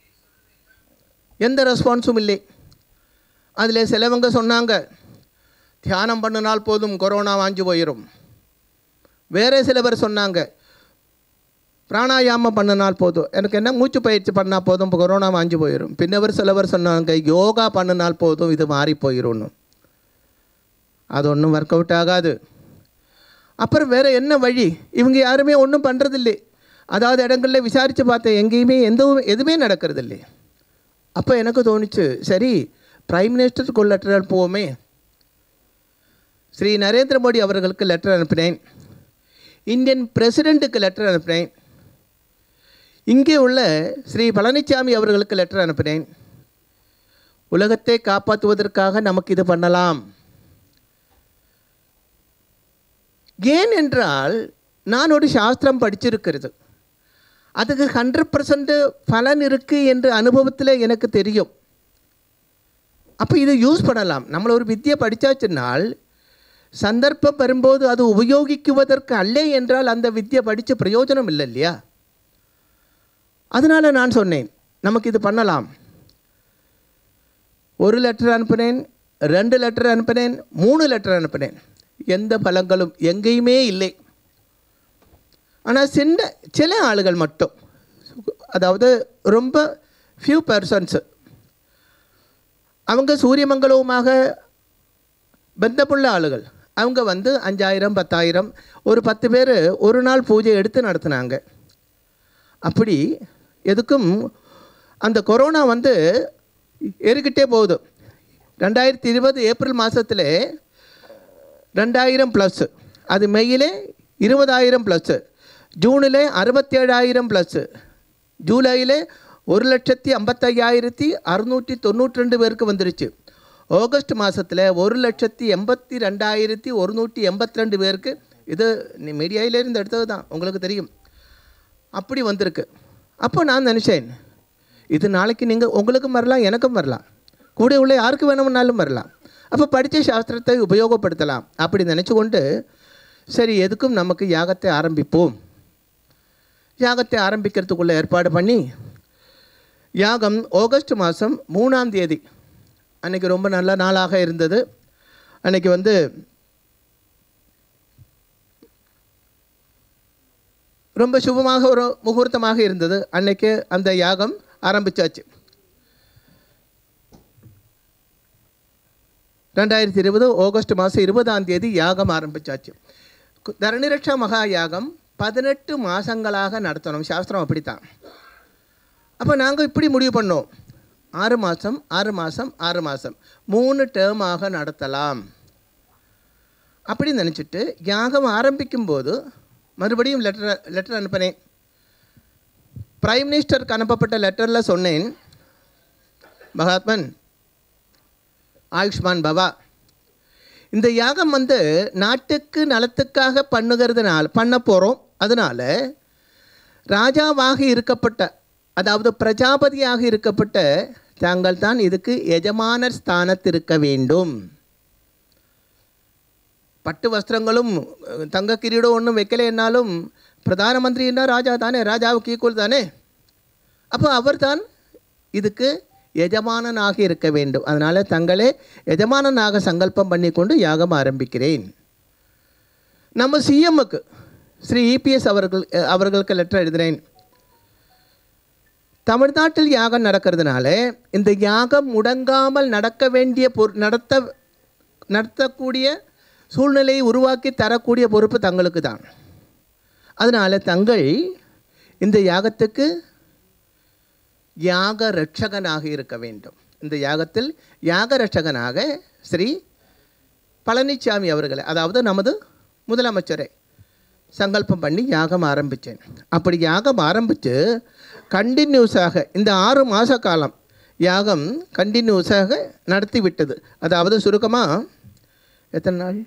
Speaker 2: எந்த ரெஸ்பான்ஸும் இல்லை அதில் சிலவங்க சொன்னாங்க தியானம் பண்ணினால் போதும் கொரோனா வாஞ்சு போயிடும் வேறு சில பேர் சொன்னாங்க பிராணாயாமம் பண்ணினால் போதும் எனக்கு என்ன மூச்சு பயிற்சி பண்ணால் போதும் இப்போ கொரோனா வாஞ்சு போயிடும் பின்னவர் சிலவர் சொன்னாங்க யோகா பண்ணினால் போதும் இது மாறி போயிடும்னு அது ஒன்றும் ஒர்க் அவுட் ஆகாது அப்புறம் வேறு என்ன வழி இவங்க யாருமே ஒன்றும் பண்ணுறதில்லை அதாவது இடங்களில் விசாரித்து பார்த்தேன் எங்கேயுமே எந்த எதுவுமே நடக்கிறதில்லை அப்போ எனக்கு தோணுச்சு சரி பிரைம் மினிஸ்டருக்கு ஒரு லெட்டர் அனுப்புவோமே ஸ்ரீ நரேந்திர மோடி அவர்களுக்கு லெட்டர் அனுப்பினேன் இந்தியன் பிரசிடெண்ட்டுக்கு லெட்டர் அனுப்பினேன் இங்கே உள்ள ஸ்ரீ பழனிசாமி அவர்களுக்கு லெட்டர் அனுப்பினேன் உலகத்தை காப்பாற்றுவதற்காக நமக்கு இது பண்ணலாம் ஏன் என்றால் நான் ஒரு சாஸ்திரம் படிச்சிருக்கிறது அதுக்கு ஹண்ட்ரட் பர்சன்ட் பலன் இருக்குது என்று அனுபவத்தில் எனக்கு தெரியும் அப்போ இதை யூஸ் பண்ணலாம் நம்மள ஒரு வித்தியை படித்தாச்சுன்னால் சந்தர்ப்பம் வரும்போது அது உபயோகிக்குவதற்கு அல்ல என்றால் அந்த வித்தியை படித்த பிரயோஜனம் இல்லை இல்லையா அதனால் நான் சொன்னேன் நமக்கு இது பண்ணலாம் ஒரு லெட்டர் அனுப்பினேன் ரெண்டு லெட்டர் அனுப்பினேன் மூணு லெட்டர் அனுப்பினேன் எந்த பலங்களும் எங்கேயுமே இல்லை ஆனால் சின்ன சில ஆளுகள் மட்டும் அதாவது ரொம்ப ஃபியூ பர்சன்ஸு அவங்க சூரியமங்கலவுமாக பந்தமுள்ள ஆளுகள் அவங்க வந்து அஞ்சாயிரம் பத்தாயிரம் ஒரு பத்து பேர் ஒரு நாள் பூஜை எடுத்து நடத்துனாங்க அப்படி எதுக்கும் அந்த கொரோனா வந்து ஏறிக்கிட்டே போகுது ரெண்டாயிரத்தி இருபது ஏப்ரல் மாதத்தில் ரெண்டாயிரம் ப்ளஸ்ஸு அது மெய்யிலே இருபதாயிரம் ப்ளஸ்ஸு ஜூனில் அறுபத்தேழாயிரம் ப்ளஸ்ஸு ஜூலையில் ஒரு லட்சத்தி ஐம்பத்தையாயிரத்தி அறுநூற்றி தொண்ணூற்றி ரெண்டு பேருக்கு வந்துருச்சு ஆகஸ்ட் மாதத்தில் ஒரு லட்சத்தி எண்பத்தி ரெண்டாயிரத்தி ஒருநூற்றி எண்பத்தி ரெண்டு பேருக்கு இது நீ மீடியாவிலேருந்து எடுத்தது தான் உங்களுக்கு தெரியும் அப்படி வந்திருக்கு அப்போ நான் நினச்சேன் இது நாளைக்கு நீங்கள் உங்களுக்கும் வரலாம் எனக்கும் வரலாம் கூட உள்ள யாருக்கு வேணும்னாலும் வரலாம் அப்போ படித்த சாஸ்திரத்தை உபயோகப்படுத்தலாம் அப்படி நினச்சி கொண்டு சரி எதுக்கும் நமக்கு யாகத்தை ஆரம்பிப்போம் யாகத்தை ஆரம்பிக்கிறதுக்குள்ள ஏற்பாடு பண்ணி யாகம் ஆகஸ்ட் மாதம் மூணாம் தேதி அன்றைக்கி ரொம்ப நல்ல நாளாக இருந்தது அன்றைக்கி வந்து ரொம்ப சுபமாக ஒரு முகூர்த்தமாக இருந்தது அன்னைக்கு அந்த யாகம் ஆரம்பிச்சாச்சு ரெண்டாயிரத்தி இருபது ஆகஸ்ட் மாதம் இருபதாம் தேதி யாகம் ஆரம்பிச்சாச்சு கு- தரணிரட்சா மகா யாகம் பதினெட்டு மாதங்களாக நடத்தணும் சாஸ்திரம் அப்படித்தான் அப்போ நாங்கள் இப்படி முடிவு பண்ணோம் ஆறு மாதம் ஆறு மாதம் ஆறு மாதம் மூணு டேர்மாக நடத்தலாம் அப்படி நினச்சிட்டு யாகம் ஆரம்பிக்கும்போது மறுபடியும் லெட்டர் லெட்டர் அனுப்பினேன் பிரைம் மினிஸ்டருக்கு அனுப்பப்பட்ட லெட்டரில் சொன்னேன் மகாத்மன் ஆயுஷ்மான் பவா இந்த யாகம் வந்து நாட்டுக்கு நலத்துக்காக பண்ணுகிறதுனால பண்ண போகிறோம் அதனால் ராஜாவாக இருக்கப்பட்ட அதாவது பிரஜாபதியாக இருக்கப்பட்ட தாங்கள் தான் இதுக்கு எஜமானர் ஸ்தானத்திருக்க வேண்டும் பட்டு வஸ்திரங்களும் அஹ், தங்க கிரீடம் ஒன்றும் வைக்கலைன்னாலும் பிரதான மந்திரின்னா ராஜா தானே ராஜாவுக்கு ஈக்குவல் தானே அப்போ அவர் தான் இதுக்கு எஜமானனாக இருக்க வேண்டும் அதனால் தங்களே எஜமானனாக சங்கல்பம் பண்ணிக்கொண்டு யாகம் ஆரம்பிக்கிறேன் நம்ம சிஎம்முக்கு ஸ்ரீ இபிஎஸ் அவர்கள் அஹ், அவர்களுக்கு லெட்டர் எழுதினேன் தமிழ்நாட்டில் யாகம் நடக்கிறதுனால இந்த யாகம் முடங்காமல் நடக்க வேண்டிய பொரு நடத்த நடத்தக்கூடிய சூழ்நிலையை உருவாக்கி தரக்கூடிய பொறுப்பு தங்களுக்கு தான் அதனால் தங்கள் இந்த யாகத்துக்கு யாக ரட்சகனாக இருக்க வேண்டும் இந்த யாகத்தில் யாக ரட்சகனாக ஸ்ரீ பழனிசாமி அவர்களை அதாவது நமது முதலமைச்சரை சங்கல்பம் பண்ணி யாகம் ஆரம்பித்தேன் அப்படி யாகம் ஆரம்பித்து கண்டினியூஸாக இந்த ஆறு மாத காலம் யாகம் கண்டினியூஸாக நடத்தி விட்டது அதாவது சுருக்கமாக எத்தனை நாள்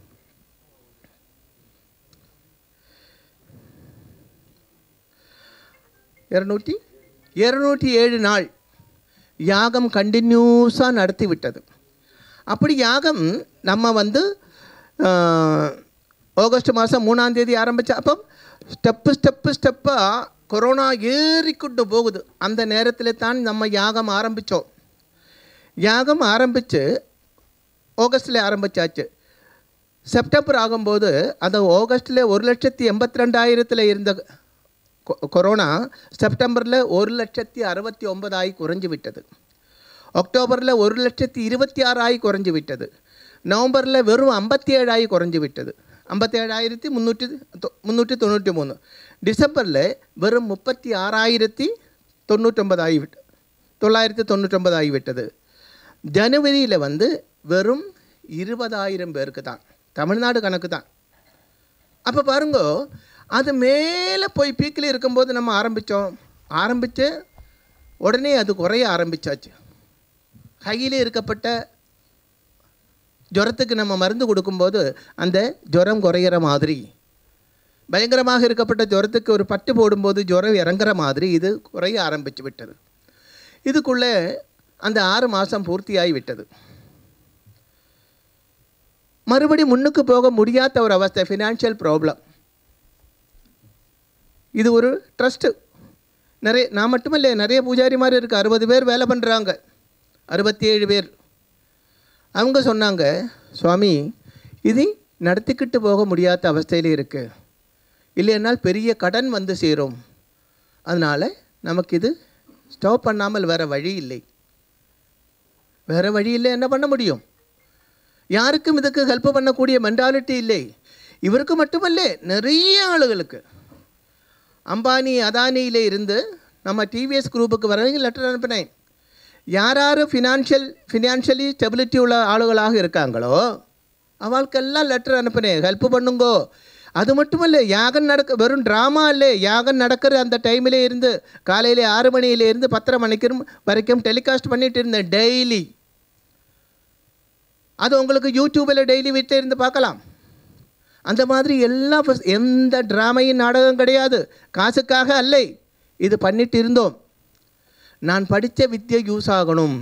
Speaker 2: இரநூற்றி இரநூற்றி ஏழு நாள் யாகம் கண்டினியூஸாக நடத்தி விட்டது அப்படி யாகம் நம்ம வந்து ஆஹ், ஆகஸ்ட் மாதம் மூணாம் தேதி ஆரம்பித்த அப்போ ஸ்டெப்பு ஸ்டெப்பு ஸ்டெப்பாக கொரோனா ஏறிக்கொண்டு போகுது அந்த நேரத்தில் தான் நம்ம யாகம் ஆரம்பித்தோம் யாகம் ஆரம்பித்து ஆகஸ்டில் ஆரம்பித்தாச்சு செப்டம்பர் ஆகும்போது அந்த ஆகஸ்ட்டில் ஒரு லட்சத்தி எண்பத்தி ரெண்டாயிரத்தில் இருந்த கொ- கொரோனா செப்டம்பரில் ஒரு லட்சத்தி அறுபத்தி ஒன்பதாயி குறைஞ்சு விட்டது அக்டோபரில் ஒரு லட்சத்தி இருபத்தி ஆறாயி குறைஞ்சு விட்டது நவம்பரில் வெறும் ஐம்பத்தி ஏழாயி குறைஞ்சி விட்டது ஐம்பத்தி ஏழாயிரத்தி முந்நூற்றி தொ- முந்நூற்றி தொண்ணூற்றி மூணு டிசம்பரில் வெறும் முப்பத்தி ஆறாயிரத்தி தொண்ணூற்றொம்பது ஆகிவிட்டு தொள்ளாயிரத்தி தொண்ணூற்றொம்பது ஆகிவிட்டது ஜனவரியில் வந்து வெறும் இருபதாயிரம் பேருக்கு தான் தமிழ்நாடு கணக்கு தான் அப்போ பாருங்க அது மேலே போய் பீக்கில் இருக்கும்போது நம்ம ஆரம்பித்தோம் ஆரம்பித்து உடனே அது குறைய ஆரம்பிச்சாச்சு கையில் இருக்கப்பட்ட ஜுரத்துக்கு நம்ம மருந்து கொடுக்கும்போது அந்த ஜுரம் குறையிற மாதிரி பயங்கரமாக இருக்கப்பட்ட ஜுரத்துக்கு ஒரு பட்டு போடும்போது ஜுரம் இறங்குற மாதிரி இது குறைய ஆரம்பித்து விட்டது இதுக்குள்ளே அந்த ஆறு மாதம் பூர்த்தியாகி விட்டது மறுபடி முன்னுக்கு போக முடியாத ஒரு அவஸ்தை ஃபினான்ஷியல் ப்ராப்ளம் இது ஒரு ட்ரஸ்ட்டு நிறைய நான் மட்டுமல்ல நிறைய பூஜாரி மாதிரி இருக்குது அறுபது பேர் வேலை பண்ணுறாங்க அறுபத்தி ஏழு பேர் அவங்க சொன்னாங்க சுவாமி இது நடத்திக்கிட்டு போக முடியாத அவஸ்தையில் இருக்குது இல்லைன்னால் பெரிய கடன் வந்து சேரும் அதனால் நமக்கு இது ஸ்டாப் பண்ணாமல் வேறு வழி இல்லை வேறு வழி இல்லை என்ன பண்ண முடியும் யாருக்கும் இதுக்கு ஹெல்ப் பண்ணக்கூடிய மென்டாலிட்டி இல்லை இவருக்கு மட்டுமல்ல நிறைய ஆளுகளுக்கு அம்பானி அதானியில் இருந்து நம்ம டிவிஎஸ் குரூப்புக்கு வரவங்க லெட்டர் அனுப்பினேன் யார் யார் ஃபினான்ஷியல் ஃபினான்ஷியலி ஸ்டெபிலிட்டி உள்ள ஆளுகளாக இருக்காங்களோ அவளுக்கெல்லாம் லெட்டர் அனுப்பினேன் ஹெல்ப் பண்ணுங்கோ அது மட்டுமல்ல யாகம் நடக்க வெறும் ட்ராமா இல்லை யாகம் நடக்கிற அந்த டைமில் இருந்து காலையில் ஆறு மணியிலேருந்து பத்தரை மணிக்கு வரைக்கும் டெலிகாஸ்ட் பண்ணிட்டு இருந்தேன் டெய்லி அது உங்களுக்கு யூடியூப்பில் டெய்லி வீட்டில் இருந்து பார்க்கலாம் அந்த மாதிரி எல்லா ஃபஸ்- எந்த ட்ராமையும் நாடகம் கிடையாது காசுக்காக அல்ல இது பண்ணிட்டு இருந்தோம் நான் படித்த வித்தியை யூஸ் ஆகணும்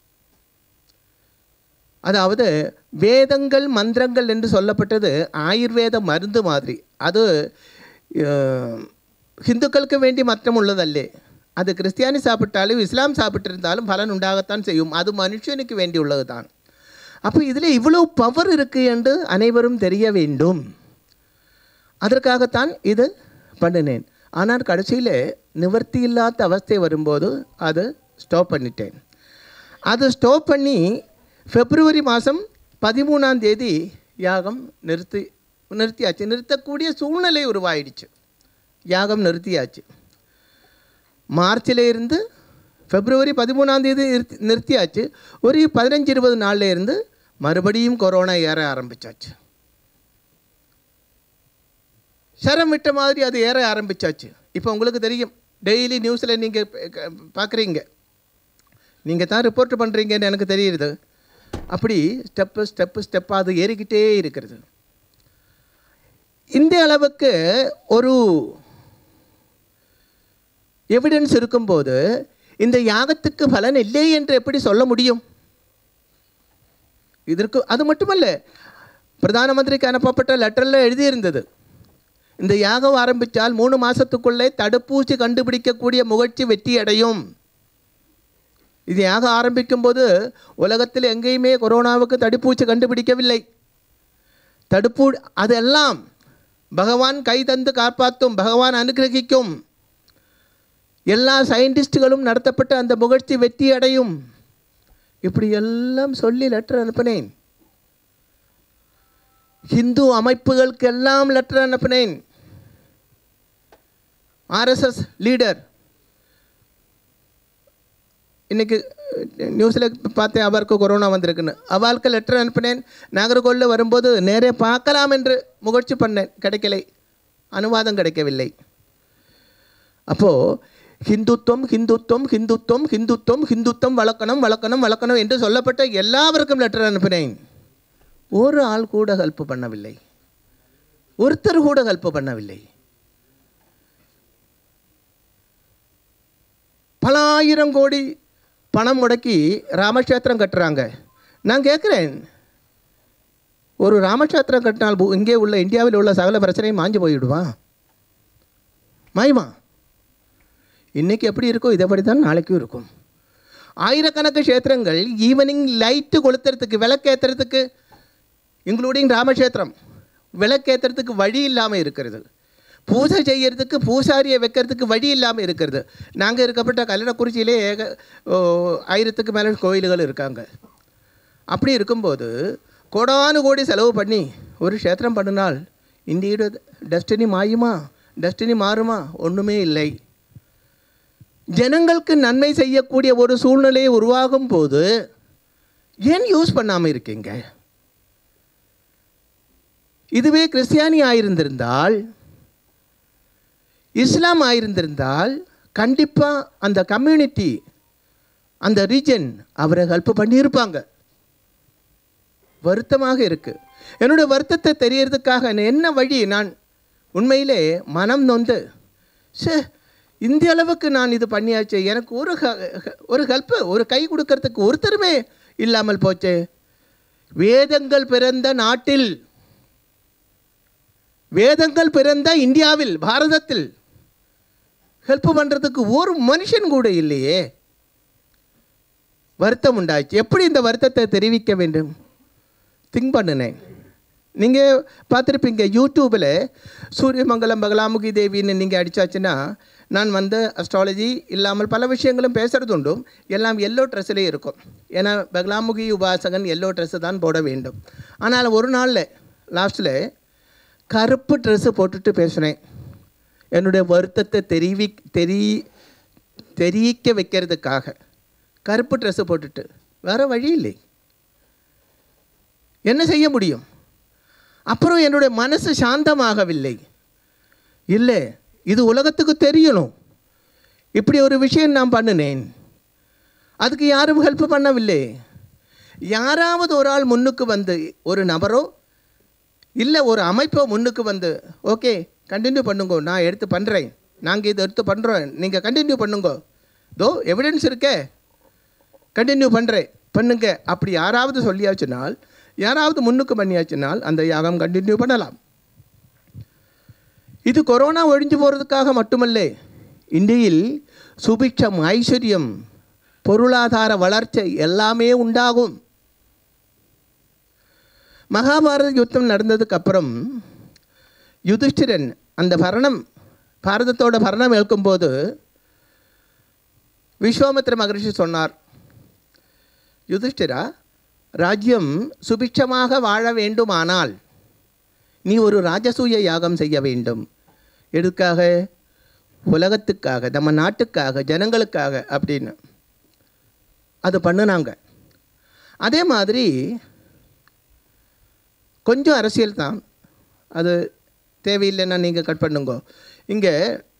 Speaker 2: அதாவது வேதங்கள் மந்திரங்கள் என்று சொல்லப்பட்டது ஆயுர்வேத மருந்து மாதிரி அது அஹ், ஹிந்துக்களுக்கு வேண்டி மாற்றம் உள்ளதல்லே அது கிறிஸ்டியானி சாப்பிட்டாலும் இஸ்லாம் சாப்பிட்டிருந்தாலும் பலன் உண்டாகத்தான் செய்யும் அது மனுஷனுக்கு வேண்டி உள்ளது தான் அப்போ இதில் இவ்வளோ பவர் இருக்குது என்று அனைவரும் தெரிய வேண்டும் அதற்காகத்தான் இது பண்ணினேன் ஆனால் கடைசியில் நிவர்த்தி இல்லாத அவஸ்தை வரும்போது அது ஸ்டாப் பண்ணிட்டேன் அது ஸ்டாப் பண்ணி பிப்ரவரி மாதம் பதிமூணாம் தேதி யாகம் நிறுத்தி நிறுத்தியாச்சு நிறுத்தக்கூடிய சூழ்நிலை உருவாயிடுச்சு யாகம் நிறுத்தியாச்சு மார்ச்சில் இருந்து பிப்ரவரி பதிமூணாம் தேதி நிறுத்தி நிறுத்தியாச்சு ஒரு பதினஞ்சு இருபது நாள்ல இருந்து மறுபடியும் கொரோனா ஏற ஆரம்பிச்சாச்சு சரம் விட்ட மாதிரி அது ஏற ஆரம்பிச்சாச்சு இப்போ உங்களுக்கு தெரியும் டெய்லி நியூஸில் நீங்கள் பார்க்குறீங்க நீங்கள் தான் ரிப்போர்ட் பண்ணுறீங்கன்னு எனக்கு தெரியுது அப்படி ஸ்டெப்பு ஸ்டெப்பு ஸ்டெப்பாக அது ஏறிக்கிட்டே இருக்கிறது இந்த அளவுக்கு ஒரு எவிடன்ஸ் இருக்கும்போது இந்த யாகத்துக்கு பலன் இல்லை என்று எப்படி சொல்ல முடியும் இதற்கு அது மட்டுமல்ல பிரதான மந்திரிக்கு அனுப்பப்பட்ட லெட்டரில் எழுதியிருந்தது இந்த யாகம் ஆரம்பித்தால் மூணு மாதத்துக்குள்ளே தடுப்பூசி கண்டுபிடிக்கக்கூடிய முயற்சி வெற்றி அடையும் இது யாகம் ஆரம்பிக்கும்போது உலகத்தில் எங்கேயுமே கொரோனாவுக்கு தடுப்பூசி கண்டுபிடிக்கவில்லை தடுப்பு அதெல்லாம் பகவான் கை தந்து காப்பாற்றும் பகவான் அனுகிரகிக்கும் எல்லா சயின்டிஸ்டுகளும் நடத்தப்பட்ட அந்த முயற்சி வெற்றி அடையும் இப்படி எல்லாம் சொல்லி லெட்டர் அனுப்பினேன் ஹிந்து அமைப்புகளுக்கு எல்லாம் லெட்டர் அனுப்பினேன் ஆர்எஸ்எஸ் லீடர் இன்னைக்கு நியூஸில் பார்த்தேன் அவருக்கு கொரோனா வந்திருக்குன்னு அவளுக்கு லெட்டர் அனுப்பினேன் நாகர்கோவில் வரும்போது நேரே பார்க்கலாம் என்று முயற்சி பண்ணேன் கிடைக்கலை அனுவாதம் கிடைக்கவில்லை அப்போது ஹிந்துத்துவம் ஹிந்துத்துவம் ஹிந்துத்துவம் ஹிந்துத்துவம் ஹிந்துத்துவம் வளர்க்கணும் வளர்க்கணும் வளர்க்கணும் என்று சொல்லப்பட்ட எல்லாருக்கும் லெட்டர் அனுப்பினேன் ஒரு ஆள் கூட ஹெல்ப் பண்ணவில்லை ஒருத்தர் கூட ஹெல்ப் பண்ணவில்லை பல ஆயிரம் கோடி பணம் முடக்கி ராமக்ஷேத்திரம் கட்டுறாங்க நான் கேட்குறேன் ஒரு ராமக்ஷேத்திரம் கட்டினால் பூ- இங்கே உள்ள இந்தியாவில் உள்ள சகல பிரச்சனையும் மாஞ்சு போயிடுவான் மாயுமா இன்னைக்கு எப்படி இருக்கோ இதப்படி தான் நாளைக்கும் இருக்கும் ஆயிரக்கணக்கு க்ஷேத்திரங்கள் ஈவினிங் லைட்டு கொளுத்துறதுக்கு விளக்கேற்றுறதுக்கு இன்க்ளூடிங் ராமக்ஷேத்திரம் விளக்கேற்றுறதுக்கு வழி இல்லாமல் இருக்கிறது பூஜை செய்யறதுக்கு பூசாரியை வைக்கிறதுக்கு வழி இல்லாமல் இருக்கிறது நாங்கள் இருக்கப்பட்ட கல்லடக்குறிச்சியிலே ஏக ஓ, ஆயிரத்துக்கு மேலே கோயில்கள் இருக்காங்க அப்படி இருக்கும்போது கோடானு கோடி செலவு பண்ணி ஒரு க்ஷேத்திரம் பண்ணினால் இந்தியோட டெஸ்டினி மாயுமா டெஸ்டினி மாறுமா ஒன்றுமே இல்லை ஜனங்களுக்கு நன்மை செய்யக்கூடிய ஒரு சூழ்நிலை உருவாகும் போது ஏன் யூஸ் பண்ணாமல் இருக்கீங்க இதுவே கிறிஸ்டியானி ஆயிருந்திருந்தால் இஸ்லாம் ஆயிருந்திருந்தால் கண்டிப்பாக அந்த கம்யூனிட்டி அந்த ரீஜன் அவரை ஹெல்ப் பண்ணியிருப்பாங்க வருத்தமாக இருக்கு என்னுடைய வருத்தத்தை தெரியறதுக்காக நான் என்ன வழி நான் உண்மையிலே மனம் நொந்து சே இந்த அளவுக்கு நான் இது பண்ணியாச்சு எனக்கு ஒரு ஹ- ஹ- ஒரு ஹெல்ப்பு ஒரு கை கொடுக்கறதுக்கு ஒருத்தருமே இல்லாமல் போச்சே வேதங்கள் பிறந்த நாட்டில் வேதங்கள் பிறந்த இந்தியாவில் பாரதத்தில் ஹெல்ப் பண்ணுறதுக்கு ஒரு மனுஷன் கூட இல்லையே வருத்தம் உண்டாச்சு எப்படி இந்த வருத்தத்தை தெரிவிக்க வேண்டும் திங்க் பண்ணினேன் நீங்கள் பார்த்துருப்பீங்க யூடியூப்பில் சூரியமங்கலம் பகலாமுகி தேவின்னு நீங்கள் அடிச்சாச்சுன்னா நான் வந்து அஸ்ட்ராலஜி இல்லாமல் பல விஷயங்களும் பேசுகிறது உண்டும் எல்லாம் எல்லோ ட்ரெஸ்ஸிலே இருக்கும் ஏன்னா பகலாமுகி உபாசகன் எல்லோ ட்ரெஸ்ஸு தான் போட வேண்டும் ஆனால் ஒரு நாளில் லாஸ்ட்டில் கருப்பு ட்ரெஸ்ஸு போட்டுட்டு பேசுனேன் என்னுடைய வருத்தத்தை தெரிவி தெரி தெரிவிக்க வைக்கிறதுக்காக கருப்பு ட்ரெஸ்ஸு போட்டுட்டு வேறு வழி இல்லை என்ன செய்ய முடியும் அப்புறம் என்னுடைய மனசு சாந்தமாகவில்லை இல்லை இது உலகத்துக்கு தெரியணும் இப்படி ஒரு விஷயம் நான் பண்ணினேன் அதுக்கு யாரும் ஹெல்ப் பண்ணவில்லை யாராவது ஒரு ஆள் முன்னுக்கு வந்து ஒரு நபரோ இல்லை ஒரு அமைப்போ முன்னுக்கு வந்து ஓகே கண்டினியூ பண்ணுங்க நான் எடுத்து பண்ணுறேன் நாங்கள் இதை எடுத்து பண்ணுறோம் நீங்கள் கண்டினியூ பண்ணுங்க தோ எவிடன்ஸ் இருக்கே கண்டினியூ பண்ணுறேன் பண்ணுங்க அப்படி யாராவது சொல்லியாச்சுனால் யாராவது முன்னுக்கு பண்ணியாச்சுனால் அந்த யாகம் கண்டினியூ பண்ணலாம் இது கொரோனா ஒழிஞ்சு போகிறதுக்காக மட்டுமல்ல இந்தியில் சுபிட்சம் ஐஸ்வர்யம் பொருளாதார வளர்ச்சி எல்லாமே உண்டாகும் மகாபாரத யுத்தம் நடந்ததுக்கு அப்புறம் யுதிஷ்டிரன் அந்த பரணம் பாரதத்தோட பரணம் ஏற்கும்போது விஸ்வாமித்திர மகரிஷி சொன்னார் யுதிஷ்டிரா ராஜ்யம் சுபிட்சமாக வாழ வேண்டுமானால் நீ ஒரு ராஜசூய யாகம் செய்ய வேண்டும் எதுக்காக உலகத்துக்காக நம்ம நாட்டுக்காக ஜனங்களுக்காக அப்படின்னு அது பண்ணுனாங்க அதே மாதிரி கொஞ்சம் அரசியல் தான் அது தேவையில்லைன்னா நீங்கள் கட் பண்ணுங்க இங்கே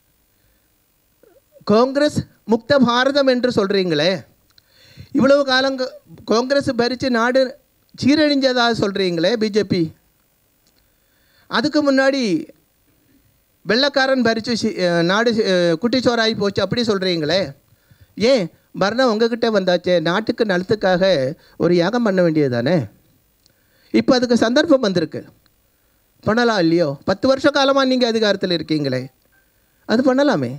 Speaker 2: காங்கிரஸ் முக்த பாரதம் என்று சொல்கிறீங்களே இவ்வளவு காலம் க- காங்கிரஸ் பறித்து நாடு சீரழிஞ்சதா சொல்கிறீங்களே பிஜேபி அதுக்கு முன்னாடி வெள்ளக்காரன் பறித்து சி- அஹ் நாடு சி- அஹ் குட்டிச்சோறாகி போச்சு அப்படி சொல்கிறீங்களே ஏன் பரணம் உங்ககிட்ட வந்தாச்சே நாட்டுக்கு நலத்துக்காக ஒரு யாகம் பண்ண வேண்டியது தானே இப்போ அதுக்கு சந்தர்ப்பம் வந்திருக்கு பண்ணலாம் இல்லையோ பத்து வருஷ காலமாக நீங்கள் அதிகாரத்தில் இருக்கீங்களே அது பண்ணலாமே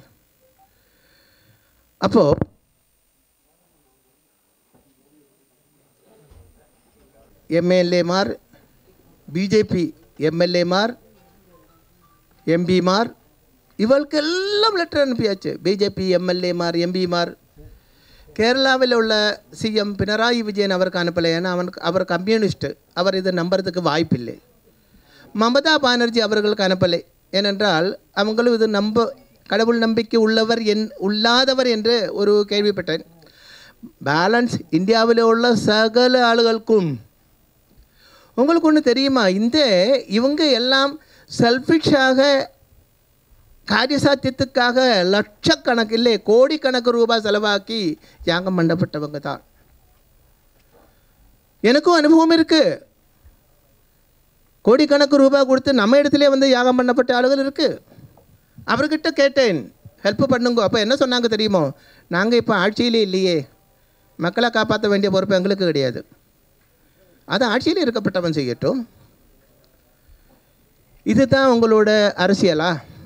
Speaker 2: அப்போது എംഎൽഎമാർ B J P M L എമാർ എം പിമാർ ഇവർക്കെല്ലാം ലെറ്റർ അനുപ്പിയാച്ച് B J P M L എമാർ എം പിമാർ കേരളാവിലുള്ള സി എം പിണറായി വിജയൻ അവർക്ക് അനുപ്പല ஏன்னா அவனுக்கு அவர் கம்யூனிஸ்ட் அவர் இதை நம்புறதுக்கு வாய்ப்பில்லை மமதா பானர்ஜி அவர்களுக்கு அனுப்பலை ஏனென்றால் அவங்களும் இது நம்ப கடவுள் நம்பிக்கை உள்ளவர் என் உள்ளாதவர் என்று ஒரு கேள்விப்பட்டேன் பேலன்ஸ் இந்தியாவில் உள்ள சகல ஆளுகளுக்கும் உங்களுக்கு ஒன்று தெரியுமா இந்த இவங்க எல்லாம் செல்ஃபிஷாக காரியசாத்தியத்துக்காக லட்சக்கணக்கு இல்லை கோடிக்கணக்கு ரூபாய் செலவாக்கி யாகம் பண்ணப்பட்டவங்க தான் எனக்கும் அனுபவம் இருக்கு கோடிக்கணக்கு ரூபாய் கொடுத்து நம்ம இடத்துல வந்து யாகம் பண்ணப்பட்ட ஆளுகள் இருக்கு அவர்கிட்ட கேட்டேன் ஹெல்ப் பண்ணுங்க அப்போ என்ன சொன்னாங்க தெரியுமோ நாங்கள் இப்போ ஆட்சியிலே இல்லையே மக்களை காப்பாற்ற வேண்டிய பொறுப்பு எங்களுக்கு கிடையாது அது ஆட்சியில் இருக்கப்பட்டவன் செய்யட்டும் இதுதான் உங்களோட அரசியலா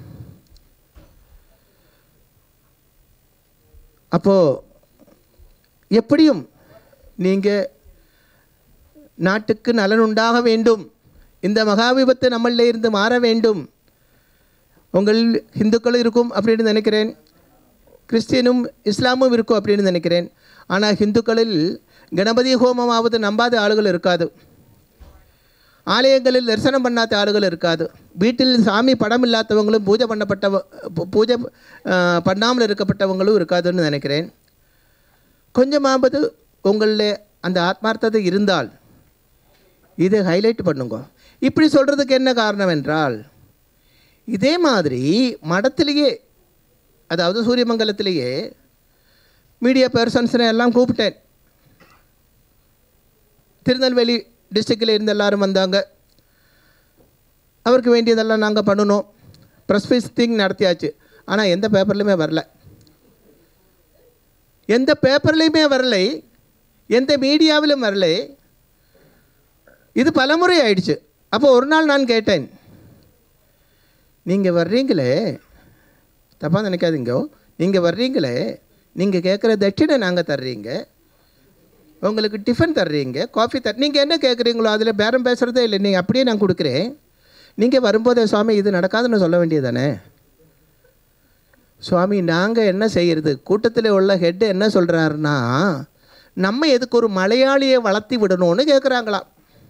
Speaker 2: அப்போது எப்படியும் நீங்கள் நாட்டுக்கு நலன் உண்டாக வேண்டும் இந்த மகா விபத்து நம்மளில் இருந்து மாற வேண்டும் உங்கள் இந்துக்களும் இருக்கும் அப்படின்னு நினைக்கிறேன் கிறிஸ்டியனும் இஸ்லாமும் இருக்கும் அப்படின்னு நினைக்கிறேன் ஆனால் ஹிந்துக்களில் கணபதி ஹோமமாவது நம்பாத ஆளுகள் இருக்காது ஆலயங்களில் தரிசனம் பண்ணாத ஆளுகள் இருக்காது வீட்டில் சாமி படம் இல்லாதவங்களும் பூஜை பண்ணப்பட்ட பூஜை ஆஹ், பண்ணாமல் இருக்கப்பட்டவங்களும் இருக்காதுன்னு நினைக்கிறேன் கொஞ்சமாவது உங்களில் அந்த ஆத்மார்த்ததை இருந்தால் இதை ஹைலைட் பண்ணுங்க இப்படி சொல்கிறதுக்கு என்ன காரணம் என்றால் இதே மாதிரி மடத்திலேயே அதாவது சூரியமங்கலத்திலேயே மீடியா பர்சன்ஸனை எல்லாம் கூப்பிட்டேன் திருநெல்வேலி டிஸ்ட்ரிக்டில் இருந்து எல்லாரும் வந்தாங்க அவருக்கு வேண்டியதெல்லாம் நாங்கள் பண்ணினோம் ப்ரெஸ் திங் நடத்தியாச்சு ஆனால் எந்த பேப்பர்லையுமே வரல எந்த பேப்பர்லையுமே வரலை எந்த மீடியாவிலும் வரலை இது பலமுறை ஆயிடுச்சு அப்போ ஒரு நாள் நான் கேட்டேன் நீங்கள் வர்றீங்களே தப்பாக நினைக்காதீங்க நீங்கள் வர்றீங்களே நீங்கள் கேட்குற தட்சிணை நாங்கள் தர்றீங்க உங்களுக்கு டிஃபன் தர்றீங்க காஃபி தர் நீங்கள் என்ன கேட்குறீங்களோ அதில் பேரம் பேசுகிறதே இல்லை நீங்கள் அப்படியே நான் கொடுக்குறேன் நீங்கள் வரும்போதே சுவாமி இது நடக்காதுன்னு சொல்ல வேண்டியதானே சுவாமி நாங்கள் என்ன செய்யறது கூட்டத்தில் உள்ள ஹெட் என்ன சொல்கிறாருன்னா நம்ம எதுக்கு ஒரு மலையாளியை வளர்த்தி விடணும்னு கேட்குறாங்களாம்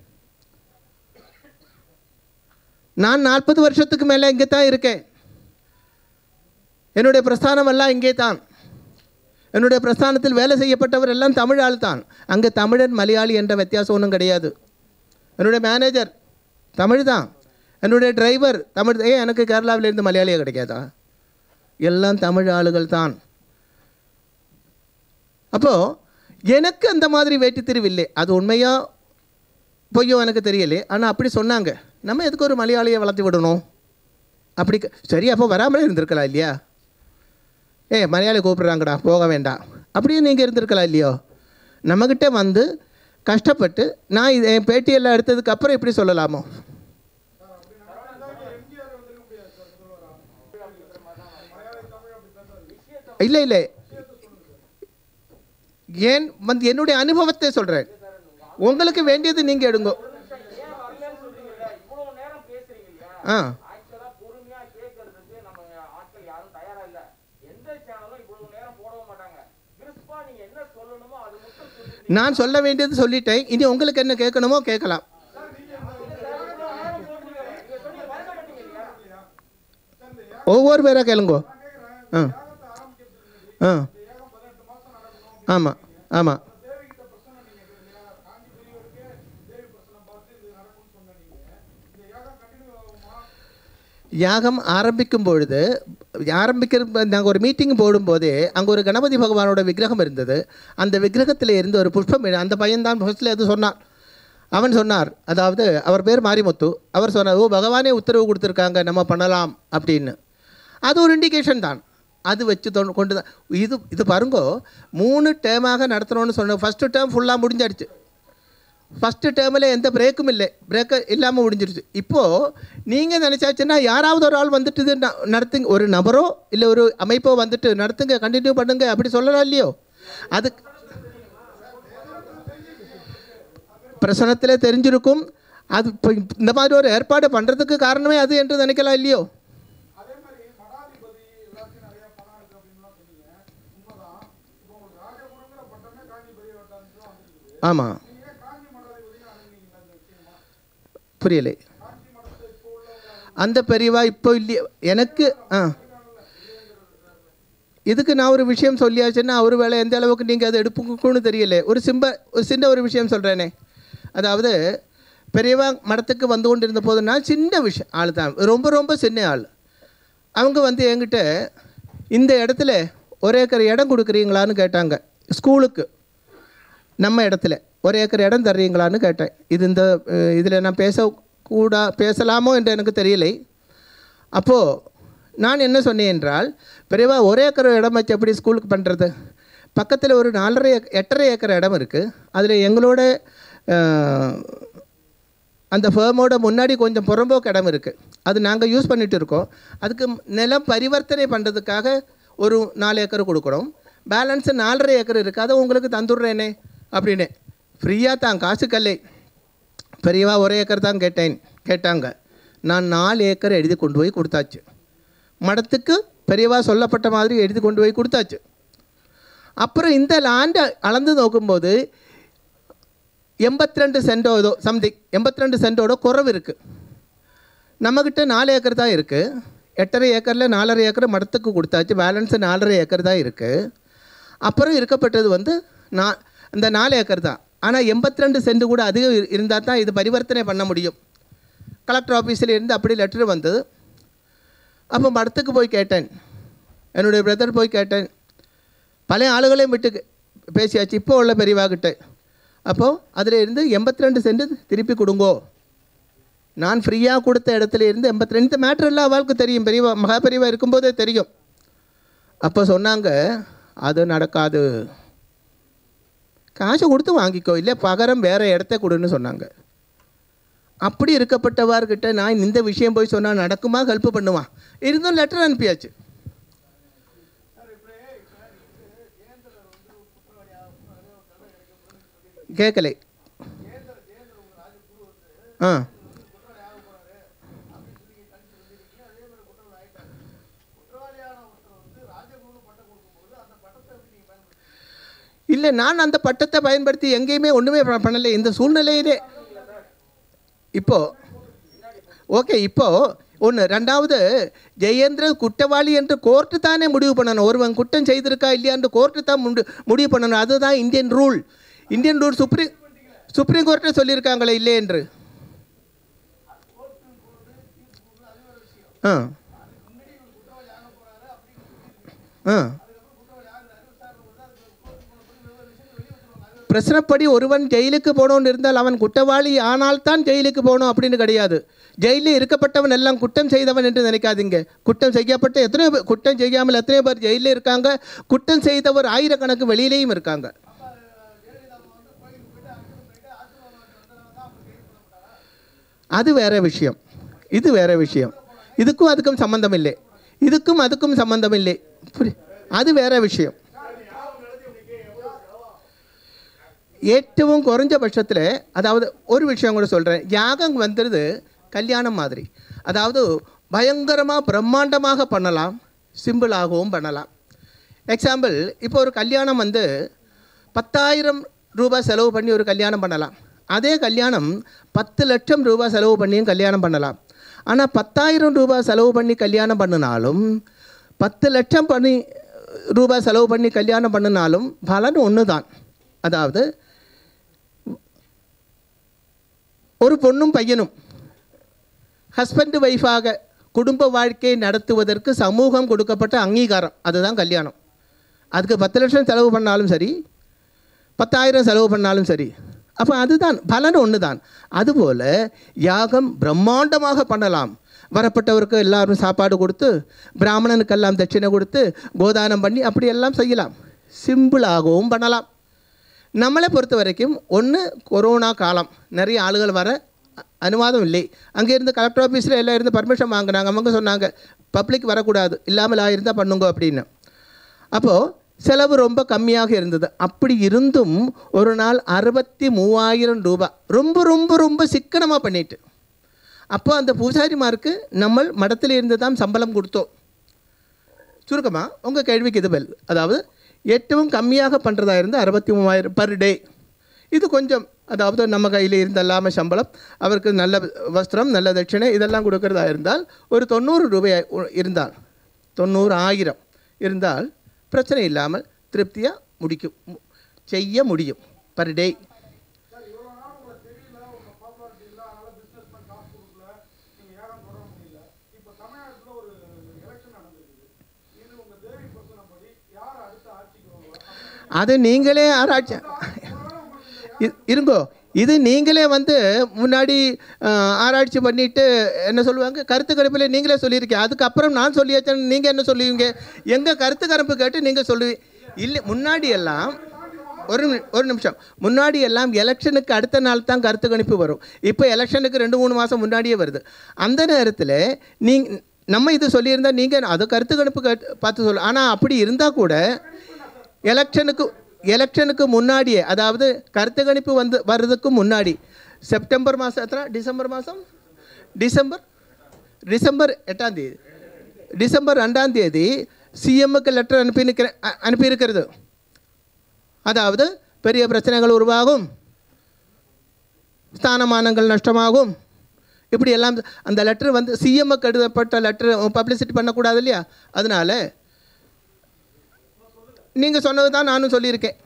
Speaker 2: நான் நாற்பது வருஷத்துக்கு மேலே இங்கே தான் இருக்கேன் என்னுடைய பிரஸ்தானம் எல்லாம் இங்கே தான் என்னுடைய பிரஸ்தானத்தில் வேலை செய்யப்பட்டவர் எல்லாம் தமிழ் ஆள் தான் அங்கே தமிழன் மலையாளி என்ற வித்தியாசம் ஒன்றும் கிடையாது என்னுடைய மேனேஜர் தமிழ் தான் என்னுடைய டிரைவர் தமிழ் ஏன் எனக்கு கேரளாவிலேருந்து மலையாளியே கிடைக்காதா எல்லாம் தமிழ் ஆளுகள் தான் அப்போது எனக்கு அந்த மாதிரி வேட்டி தெரிவில்லை அது உண்மையா பொய்யோ எனக்கு தெரியல ஆனால் அப்படி சொன்னாங்க நம்ம எதுக்கு ஒரு மலையாளியை வளர்த்து விடணும் அப்படி க- சரி அப்போ வராமலே இருந்திருக்கலாம் இல்லையா ஏ மலையாளி கூப்பிட்றாங்கடா போக வேண்டாம் அப்படியே நீங்கள் இருந்திருக்கலாம் இல்லையோ நம்மக்கிட்ட வந்து கஷ்டப்பட்டு நான் இது என் பேட்டியெல்லாம் எடுத்ததுக்கு அப்புறம் இப்படி சொல்லலாமோ இல்லை இல்லை ஏன் வந்து என்னுடைய அனுபவத்தை சொல்கிறேன் உங்களுக்கு வேண்டியது நீங்கள் எடுங்க
Speaker 3: இவ்வளவு நேரம் பேசுறீங்க இல்லையா
Speaker 2: ஆ
Speaker 3: ஆக்சுவலா பொறுமையா கேட்கறதுக்கு நம்ம ஆட்கள் யாரும் தயாரா இல்ல எந்த சேனலும் இவ்வளவு நேரம் போடவும் மாட்டாங்க கிறிஸ்பா நீங்க என்ன சொல்லணுமோ அது மட்டும் சொல்லி
Speaker 2: நான் சொல்ல வேண்டியது சொல்லிட்டேன் இனி உங்களுக்கு என்ன கேட்கணுமோ கேட்கலாம் ஒவ்வொரு பேராக கேளுங்கோ ஆ ஆ ஆமாம் ஆமாம் யாகம் ஆரம்பிக்கும் பொழுது ஆரம்பிக்கிற நாங்கள் ஒரு மீட்டிங் போடும்போதே அங்கே ஒரு கணபதி பகவானோட விக்கிரகம் இருந்தது அந்த விக்கிரகத்தில் இருந்து ஒரு புஷ்பம் எடு- அந்த பையன்தான் ஃபர்ஸ்ட்டில் அது சொன்னான் அவன் சொன்னார் அதாவது அவர் பேர் மாரிமுத்து அவர் சொன்னார் ஓ பகவானே உத்தரவு கொடுத்துருக்காங்க நம்ம பண்ணலாம் அப்படின்னு அது ஒரு இண்டிகேஷன் தான் அது வச்சு தொ கொண்டு தான் இது இது பாருங்கோ மூணு டேமாக நடத்தணும்னு சொன்ன ஃபஸ்ட்டு டேர்ம் ஃபுல்லாக முடிஞ்சிடுச்சு ஃபஸ்ட்டு டேர்மில் எந்த பிரேக்கும் இல்லை பிரேக்கு இல்லாமல் முடிஞ்சிருச்சு இப்போது நீங்கள் நினச்சாச்சுன்னா யாராவது ஒரு ஆள் வந்துட்டு இது ந- நடத்துங்க ஒரு நபரோ இல்லை ஒரு அமைப்போ வந்துட்டு நடத்துங்க கண்டினியூ பண்ணுங்க அப்படி சொல்லலாம் இல்லையோ அது பிரசனத்தில் தெரிஞ்சிருக்கும் அது இப்போ இந்த மாதிரி ஒரு ஏற்பாடு பண்ணுறதுக்கு காரணமே அது என்று நினைக்கலாம் இல்லையோ ஆமாம் புரியலை அந்த பெரியவா இப்போ இல்லையே எனக்கு ஆ இதுக்கு நான் ஒரு விஷயம் சொல்லியாச்சுன்னா ஒரு வேளை எந்த அளவுக்கு நீங்கள் அதை எடுப்புக்குன்னு தெரியல ஒரு சிம்ப ஒரு சின்ன ஒரு விஷயம் சொல்கிறேனே அதாவது பெரியவா மடத்துக்கு வந்து கொண்டிருந்த போது நான் சின்ன விஷயம் ஆள் தான் ரொம்ப ரொம்ப சின்ன ஆள் அவங்க வந்து என்கிட்ட இந்த இடத்துல ஒரு ஏக்கர் இடம் கொடுக்குறீங்களான்னு கேட்டாங்க ஸ்கூலுக்கு நம்ம இடத்துல ஒரு ஏக்கர் இடம் தர்றீங்களான்னு கேட்டேன் இது இந்த இதில் நான் பேசக்கூடா பேசலாமோ என்று எனக்கு தெரியலை அப்போது நான் என்ன சொன்னேன் என்றால் பெரியவா ஒரு ஏக்கர் இடம் வச்சு எப்படி ஸ்கூலுக்கு பண்ணுறது பக்கத்தில் ஒரு நாலரை ஏக்- எட்டரை ஏக்கர் இடம் இருக்குது அதில் எங்களோட அஹ், அந்த ஃபேமோட முன்னாடி கொஞ்சம் புறம்போக்கு இடம் இருக்குது அது நாங்கள் யூஸ் பண்ணிட்டு இருக்கோம் அதுக்கு நிலம் பரிவர்த்தனை பண்ணுறதுக்காக ஒரு நாலு ஏக்கர் கொடுக்கணும் பேலன்ஸு நாலரை ஏக்கர் இருக்குது அதை உங்களுக்கு தந்துடுறேனே அப்படின்னு ஃப்ரீயாக தான் காசுக்கல்லை பெரியவா ஒரு ஏக்கர் தான் கேட்டேன் கேட்டாங்க நான் நாலு ஏக்கர் எழுதி கொண்டு போய் கொடுத்தாச்சு மடத்துக்கு பெரியவா சொல்லப்பட்ட மாதிரி எழுதி கொண்டு போய் கொடுத்தாச்சு அப்புறம் இந்த லேண்டை அளந்து நோக்கும்போது எண்பத்தி ரெண்டு சென்டோ ஏதோ சம்திங் எண்பத்தி ரெண்டு சென்டோட குறவு இருக்குது நம்மக்கிட்ட நாலு ஏக்கர் தான் இருக்குது எட்டரை ஏக்கரில் நாலரை ஏக்கர் மடத்துக்கு கொடுத்தாச்சு பேலன்ஸு நாலரை ஏக்கர் தான் இருக்குது அப்புறம் இருக்கப்பட்டது வந்து நான் இந்த நாலு ஏக்கர் தான் ஆனால் எண்பத்தி ரெண்டு சென்ட் கூட அதிகம் இருந்தால் தான் இது பரிவர்த்தனை பண்ண முடியும் கலெக்டர் ஆஃபீஸில் இருந்து அப்படி லெட்டர் வந்தது அப்போ மடத்துக்கு போய் கேட்டேன் என்னுடைய பிரதர் போய் கேட்டேன் பழைய ஆளுகளையும் விட்டு கே- பேசியாச்சு இப்போ உள்ள பெரியவாகிட்ட அப்போது அதில் இருந்து எண்பத்தி ரெண்டு சென்ட் திருப்பி கொடுங்கோ நான் ஃப்ரீயாக கொடுத்த இடத்துல இருந்து எண்பத்தி ரெண்டு மேட்ரு எல்லாம் அவளுக்கு தெரியும் பெரியவா மகா பெரியவா இருக்கும்போதே தெரியும் அப்போ சொன்னாங்க அது நடக்காது காசு கொடுத்து வாங்கிக்கோ இல்லை பகரம் வேறு இடத்த கொடுன்னு சொன்னாங்க அப்படி இருக்கப்பட்டவார்கிட்ட நான் இந்த விஷயம் போய் சொன்னால் நடக்குமா ஹெல்ப் பண்ணுவான் இருந்தும் லெட்டர் அனுப்பியாச்சு கேட்கலை ஆ இல்லை நான் அந்த பட்டத்தை பயன்படுத்தி எங்கேயுமே ஒன்றுமே ப- பண்ணலை இந்த சூழ்நிலையிலே இப்போ ஓகே இப்போ ஒன்று ரெண்டாவது ஜெயேந்திர குற்றவாளி என்று கோர்ட்டு தானே முடிவு பண்ணணும் ஒருவன் குற்றம் செய்திருக்கா இல்லையான்னு கோர்ட்டு தான் முடி முடிவு பண்ணணும் அதுதான் Indian rule Indian rule supreme supreme கோர்ட்டே சொல்லியிருக்காங்களே இல்லை என்று ஆ ஆ பிரச்சனைப்படி ஒருவன் ஜெயிலுக்கு போகணும்னு இருந்தால் அவன் குற்றவாளி ஆனால் தான் ஜெயிலுக்கு போகணும் அப்படின்னு கிடையாது ஜெயிலில் இருக்கப்பட்டவன் எல்லாம் குற்றம் செய்தவன் என்று நினைக்காதீங்க குற்றம் செய்யப்பட்ட எத்தனையோ பேர் குற்றம் செய்யாமல் எத்தனையோ பேர் ஜெயிலில் இருக்காங்க குற்றம் செய்தவர் ஆயிரக்கணக்கு வெளியிலேயும் இருக்காங்க அது வேற விஷயம் இது வேற விஷயம் இதுக்கும் அதுக்கும் சம்பந்தம் இல்லை இதுக்கும் அதுக்கும் சம்பந்தம் இல்லை புரி- அது வேற விஷயம் ഏറ്റവും കുറഞ്ഞ பட்சத்தில் அதாவது ஒரு விஷயம் கூட சொல்கிறேன் யாகம் வந்துடுது கல்யாணம் மாதிரி அதாவது பயங்கரமாக பிரம்மாண்டமாக பண்ணலாம் சிம்பிளாகவும் பண்ணலாம் எக்ஸாம்பிள் இப்போ ஒரு கல்யாணம் வந்து பத்தாயிரம் ரூபாய் செலவு பண்ணி ஒரு கல்யாணம் பண்ணலாம் அதே கல்யாணம் பத்து லட்சம் ரூபாய் செலவு பண்ணியும் கல்யாணம் பண்ணலாம் ஆனால் பத்தாயிரம் ரூபாய் செலவு பண்ணி கல்யாணம் பண்ணினாலும் பத்து லட்சம் பண்ணி ரூபாய் செலவு பண்ணி கல்யாணம் பண்ணினாலும் பலன் ஒன்று தான் அதாவது ஒரு பொண்ணும் பையனும் ஹஸ்பண்ட் ஒய்ஃபாக குடும்ப வாழ்க்கை நடத்துவதற்கு சமூகம் கொடுக்கப்பட்ட அங்கீகாரம் அதுதான் கல்யாணம் அதுக்கு பத்து லட்சம் செலவு பண்ணாலும் சரி பத்தாயிரம் செலவு பண்ணாலும் சரி அப்போ அதுதான் பலன் ஒன்று தான் அதுபோல் யாகம் பிரம்மாண்டமாக பண்ணலாம் வரப்பட்டவருக்கு எல்லாரும் சாப்பாடு கொடுத்து பிராமணனுக்கெல்லாம் தட்சிணை கொடுத்து கோதானம் பண்ணி அப்படி எல்லாம் செய்யலாம் சிம்பிளாகவும் பண்ணலாம் நம்மளை பொறுத்த வரைக்கும் ஒன்று கொரோனா காலம் நிறைய ஆளுகள் வர அ- அனுவாதம் இல்லை அங்கேருந்து கலெக்டர் ஆஃபீஸில் எல்லாம் இருந்து பர்மிஷன் வாங்கினாங்க அவங்க சொன்னாங்க பப்ளிக் வரக்கூடாது இல்லாமல் இருந்தால் பண்ணுங்க அப்படின்னு அப்போது செலவு ரொம்ப கம்மியாக இருந்தது அப்படி இருந்தும் ஒரு நாள் அறுபத்தி மூவாயிரம் ரூபாய் ரொம்ப ரொம்ப ரொம்ப சிக்கனமாக பண்ணிட்டு அப்போ அந்த பூசாரிமாருக்கு நம்ம மடத்தில் இருந்து தான் சம்பளம் கொடுத்தோம் சுருக்கமாக உங்கள் கேள்விக்கு இது பதில் அதாவது ഏറ്റവും கம்மியாக பண்ணுறதா இருந்தால் அறுபத்தி மூவாயிரம் பர் டே இது கொஞ்சம் அதாவது நம்ம கையில் இருந்த எல்லாமே சம்பளம் அவருக்கு நல்ல வஸ்திரம் நல்ல தட்சிணை இதெல்லாம் கொடுக்கறதா இருந்தால் ஒரு தொண்ணூறு ரூபாய் உ- இருந்தால் தொண்ணூறு ஆயிரம் இருந்தால் பிரச்சனை இல்லாமல் திருப்தியாக முடிக்கும் மு- செய்ய முடியும் பர் டே அது நீங்களே ஆராய்ச்சி இ- இருங்கோ இது நீங்களே வந்து முன்னாடி அஹ், ஆராய்ச்சி பண்ணிட்டு என்ன சொல்லுவாங்க கருத்து கணிப்பில் நீங்களே சொல்லியிருக்கீங்க அதுக்கப்புறம் நான் சொல்லியாச்சேன்னு நீங்கள் என்ன சொல்லுவீங்க எங்கள் கருத்து கணிப்பு கேட்டு நீங்கள் சொல்லுவீங்க இல்லை முன்னாடி எல்லாம் ஒரு நி- ஒரு நிமிஷம் முன்னாடி எல்லாம் எலெக்ஷனுக்கு அடுத்த நாள் தான் கருத்து கணிப்பு வரும் இப்போ எலெக்ஷனுக்கு ரெண்டு மூணு மாதம் முன்னாடியே வருது அந்த நேரத்தில் நீங்க நம்ம இது சொல்லியிருந்தா நீங்கள் அது கருத்து கணிப்பு கேட்டு பார்த்து சொல்ல ஆனால் அப்படி இருந்தால் கூட எலெக்ஷனுக்கு எலெக்ஷனுக்கு முன்னாடியே அதாவது கருத்து கணிப்பு வந்து வர்றதுக்கு முன்னாடி செப்டம்பர் மாதம் எத்தனை டிசம்பர் மாதம் டிசம்பர் டிசம்பர் எட்டாம் தேதி டிசம்பர் ரெண்டாம் தேதி சிஎம்முக்கு லெட்டர் அனுப்பி அனுப்பியிருக்கிறது அதாவது பெரிய பிரச்சனைகள் உருவாகும் ஸ்தானமானங்கள் நஷ்டமாகும் இப்படி எல்லாம் அந்த லெட்டர் வந்து சிஎம்க்கு எழுதப்பட்ட லெட்டர் பப்ளிசிட்டி பண்ணக்கூடாது இல்லையா அதனால நீங்கள் சொன்னது தான் நானும் சொல்லியிருக்கேன்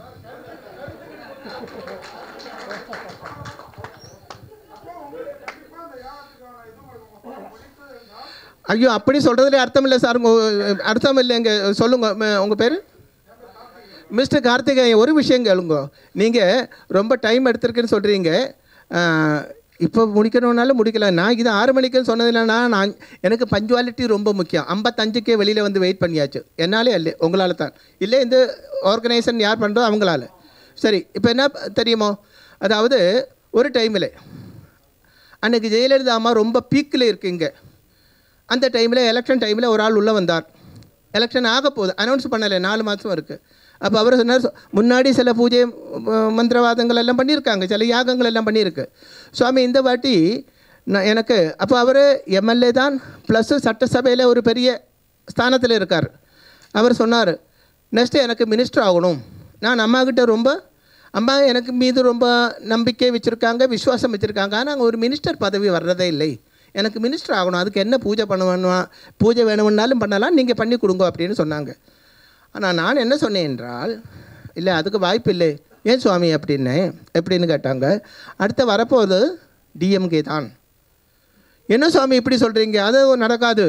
Speaker 2: ஐயோ அப்படி சொல்கிறதுல அர்த்தம் இல்லை சார் உங்க- அர்த்தம் இல்லைங்க சொல்லுங்க உங்கள் பேர் மிஸ்டர் கார்த்திகேயன் ஒரு விஷயம் கேளுங்க நீங்கள் ரொம்ப டைம் எடுத்திருக்குன்னு சொல்கிறீங்க இப்போ முடிக்கணும்னாலும் முடிக்கல நான் இது ஆறு மணிக்குன்னு சொன்னதுலனா நான் எனக்கு பஞ்சுவாலிட்டி ரொம்ப முக்கியம் ஐம்பத்தஞ்சுக்கே வெளியில் வந்து வெயிட் பண்ணியாச்சு என்னாலே இல்லை உங்களால் தான் இல்லை இந்த ஆர்கனைசேஷன் யார் பண்ணுறோ அவங்களால சரி இப்போ என்ன தெரியுமோ அதாவது ஒரு டைமில் அன்னைக்கு ஜெயலலிதா அம்மா ரொம்ப பீக்கில் இருக்குங்க அந்த டைமில் எலெக்ஷன் டைமில் ஒரு ஆள் உள்ளே வந்தார் எலெக்ஷன் ஆக போகுது அனௌன்ஸ் பண்ணலை நாலு மாதம் இருக்குது அப்போ அவர் சொன்னார் "சொ- முன்னாடி சில பூஜை ம- மந்திரவாதங்கள் எல்லாம் பண்ணியிருக்காங்க சில யாகங்கள் எல்லாம் பண்ணியிருக்கு சுவாமி இந்த வாட்டி நான் எனக்கு அப்போ அவர் எம்எல்ஏ தான் ப்ளஸ் சட்டசபையில் ஒரு பெரிய ஸ்தானத்தில் இருக்கார் அவர் சொன்னார் நெக்ஸ்ட்டு எனக்கு மினிஸ்டர் ஆகணும் நான் அம்மா கிட்ட ரொம்ப அம்மா எனக்கு மீது ரொம்ப நம்பிக்கை வச்சுருக்காங்க விசுவாசம் வச்சுருக்காங்க ஆனால் ஒரு மினிஸ்டர் பதவி வர்றதே இல்லை எனக்கு மினிஸ்டர் ஆகணும் அதுக்கு என்ன பூஜை பண்ணுவேன்னா பூஜை வேணும்னாலும் பண்ணலாம் நீங்கள் பண்ணி கொடுங்க அப்படின்னு சொன்னாங்க ஆனால் நான் என்ன சொன்னேன் என்றால் இல்லை அதுக்கு வாய்ப்பு இல்லை ஏன் சுவாமி அப்படின்னு எப்படின்னு கேட்டாங்க அடுத்து வரப்போகுது டிஎம்கே தான் என்ன சுவாமி இப்படி சொல்கிறீங்க அது நடக்காது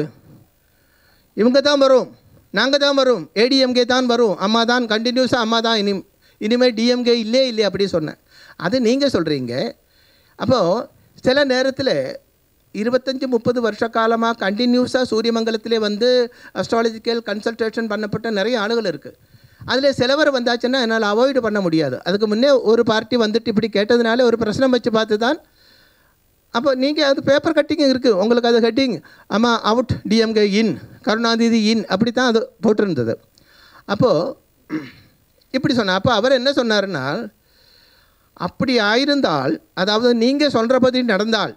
Speaker 2: இவங்க தான் வரும் நாங்கள் தான் வரும் ஏடிஎம்கே தான் வரும் அம்மா தான் கண்டினியூஸாக அம்மா தான் இனி இனிமேல் டிஎம்கே இல்லே இல்லை அப்படி சொன்னேன் அது நீங்கள் சொல்கிறீங்க அப்போது சில நேரத்தில் இருபத்தஞ்சி முப்பது வருஷ காலமாக கண்டினியூஸாக சூரியமங்கலத்திலே வந்து அஸ்ட்ராலஜிக்கல் கன்சல்டேஷன் பண்ணப்பட்ட நிறைய ஆளுகள் இருக்குது அதில் சிலவர் வந்தாச்சுன்னா என்னால் அவாய்டு பண்ண முடியாது அதுக்கு முன்னே ஒரு பார்ட்டி வந்துட்டு இப்படி கேட்டதுனால ஒரு பிரச்சனை வச்சு பார்த்து தான் அப்போ நீங்கள் அது பேப்பர் கட்டிங் இருக்குது உங்களுக்கு அது கட்டிங் ஆமாம் அவுட் டிஎம்கே இன் கருணாநிதி இன் அப்படி தான் அது போட்டிருந்தது அப்போது இப்படி சொன்ன அப்போ அவர் என்ன சொன்னாருன்னா அப்படி ஆயிருந்தால் அதாவது நீங்கள் சொல்கிறபடி நடந்தால்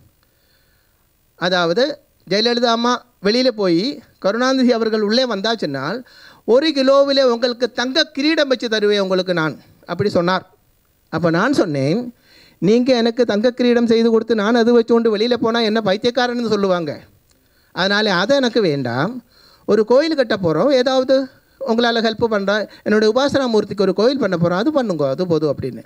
Speaker 2: அதாவது ஜெயலலிதா அம்மா வெளியில் போய் கருணாநிதி அவர்கள் உள்ளே வந்தாச்சுன்னால் ஒரு கிலோவிலே உங்களுக்கு தங்க கிரீடம் வச்சு தருவேன் உங்களுக்கு நான் அப்படி சொன்னார் அப்போ நான் சொன்னேன் நீங்கள் எனக்கு தங்க கிரீடம் செய்து கொடுத்து நான் அது வச்சு கொண்டு வெளியில் போனால் என்ன பைத்தியக்காரன்னு சொல்லுவாங்க அதனால் அதை எனக்கு வேண்டாம் ஒரு கோயில் கட்ட போகிறோம் ஏதாவது உங்களால் ஹெல்ப் பண்ணுறேன் என்னுடைய உபாசனா மூர்த்திக்கு ஒரு கோயில் பண்ண போகிறோம் அது பண்ணுங்க அது போதும் அப்படின்னு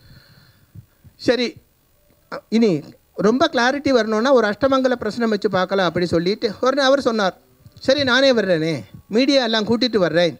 Speaker 2: சரி அ- இனி ரொம்ப கிளாரிட்டி வரணும்னா ஒரு அஷ்டமங்கல பிரச்சனை வச்சு பார்க்கலாம் அப்படி சொல்லிட்டு உடனே அவர் சொன்னார் சரி நானே வர்றேனே மீடியா எல்லாம் கூட்டிகிட்டு வர்றேன்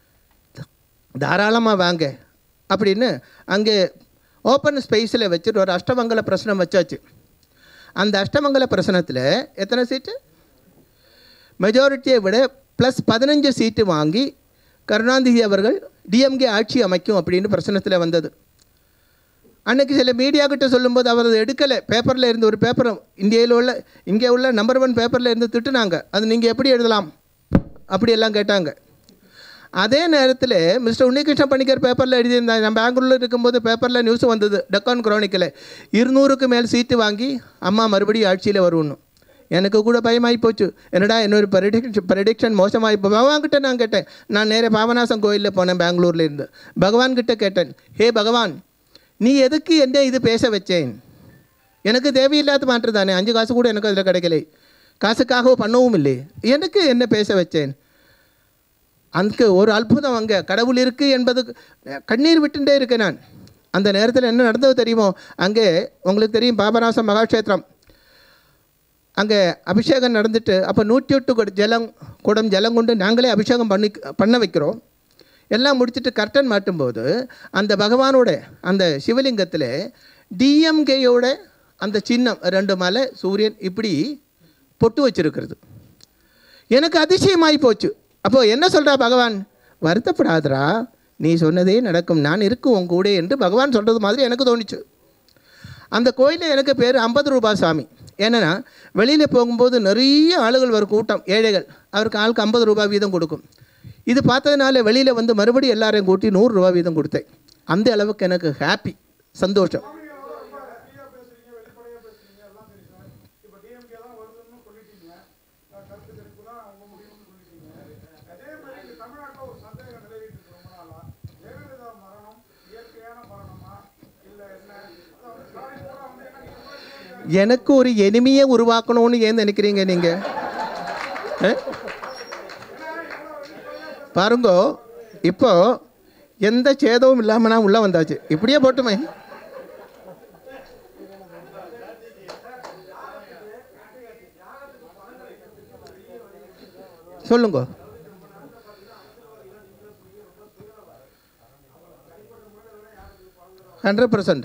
Speaker 2: தாராளமாக வாங்க அப்படின்னு அங்கே ஓப்பன் ஸ்பேஸில் வச்சுட்டு ஒரு அஷ்டமங்கல பிரசனம் வச்சாச்சு அந்த அஷ்டமங்கல பிரசனத்தில் எத்தனை சீட்டு மெஜாரிட்டியை விட ப்ளஸ் பதினஞ்சு சீட்டு வாங்கி கருணாநிதி அவர்கள் டிஎம்கே ஆட்சி அமைக்கும் அப்படின்னு பிரச்சனத்தில் வந்தது அன்னைக்கு சில மீடியா கிட்ட சொல்லும்போது அவர் அதை எடுக்கலை பேப்பரில் இருந்து ஒரு பேப்பரும் இந்தியாவில் உள்ள இங்கே உள்ள நம்பர் ஒன் பேப்பரில் இருந்து திட்டுனாங்க அது நீங்கள் எப்படி எழுதலாம் அப்படியெல்லாம் கேட்டாங்க அதே நேரத்தில் மிஸ்டர் உன்னிகிருஷ்ண பணிக்கர் பேப்பரில் எழுதியிருந்தாங்க நான் பெங்களூரில் இருக்கும்போது பேப்பரில் நியூஸ் வந்தது டெக்கான் குரோனிக்கில் இருநூறுக்கு மேல் சீட்டு வாங்கி அம்மா மறுபடியும் ஆட்சியில் வருவணும் எனக்கு கூட பயமாகி போச்சு என்னடா இன்னொரு ப்ரெடிக்ஷன் ப்ரெடிக்ஷன் மோசமாகி போ பகவான் கிட்ட நான் கேட்டேன் நான் நேரே பாபநாசம் கோயிலில் போனேன் பெங்களூர்ல இருந்து பகவான் கிட்ட கேட்டேன் ஹே பகவான் நீ எதுக்கு என்ன இது பேச வச்சேன் எனக்கு தேவையில்லாத மாற்று தானே அஞ்சு காசு கூட எனக்கு அதில் கிடைக்கலை காசுக்காக பண்ணவும் இல்லை எனக்கு என்ன பேச வச்சேன் அதுக்கு ஒரு அற்புதம் அங்கே கடவுள் இருக்குது என்பது கண்ணீர் விட்டுட்டே இருக்கேன் நான் அந்த நேரத்தில் என்ன நடந்தது தெரியுமோ அங்கே உங்களுக்கு தெரியும் பாபநாசம் மகாக்ஷேத்திரம் அங்கே அபிஷேகம் நடந்துட்டு அப்போ நூற்றி எட்டு குட ஜலம் குடம் ஜலம் கொண்டு நாங்களே அபிஷேகம் பண்ணி பண்ண வைக்கிறோம் எல்லாம் முடிச்சுட்டு கர்டன் மாட்டும்போது அந்த பகவானோட அந்த சிவலிங்கத்தில் டிஎம்கேயோட அந்த சின்னம் ரெண்டு மலை சூரியன் இப்படி பொட்டு வச்சிருக்கிறது எனக்கு அதிசயமாகி போச்சு அப்போது என்ன சொல்கிறா பகவான் வருத்தப்படாதடா நீ சொன்னதே நடக்கும் நான் இருக்கும் உன் கூட என்று பகவான் சொல்கிறது மாதிரி எனக்கு தோணுச்சு அந்த கோயிலில் எனக்கு பேர் ஐம்பது ரூபாய் சாமி என்னென்னா வெளியில் போகும்போது நிறைய ஆளுகள் வரும் கூட்டம் ஏழைகள் அவருக்கு ஆளுக்கு ஐம்பது ரூபாய் வீதம் கொடுக்கும் இது பார்த்ததுனால வெளியில் வந்து மறுபடியும் எல்லாரையும் கூட்டி நூறு ரூபாய் வீதம் கொடுத்தேன் அந்த அளவுக்கு எனக்கு ஹாப்பி சந்தோஷம்
Speaker 4: இப்போ டிஎம்கே தான் வருதுன்னு சொல்லிட்டீங்க அஹ் கருத்து கணிப்பு தான் உங்க முடிவுன்னு சொல்லிட்டீங்க அதே மாதிரி இங்க தமிழ்நாட்டில் ஒரு சந்தேகம் நிலவிட்டு இருக்கு ரொம்ப நாளா ஜெயலலிதா மரணம் இயற்கையான மரணமா இல்ல என்ன அதாவது ஸ்டாலின்
Speaker 2: எனக்கு ஒரு எனிமையை உருவாக்கணும்னு ஏன் நினைக்கிறீங்க நீங்கள் பாருங்க இப்போ எந்த சேதமும் இல்லாமல் நான் உள்ளே வந்தாச்சு இப்படியே போட்டுமே சொல்லுங்க ஹண்ட்ரட் பர்சன்ட்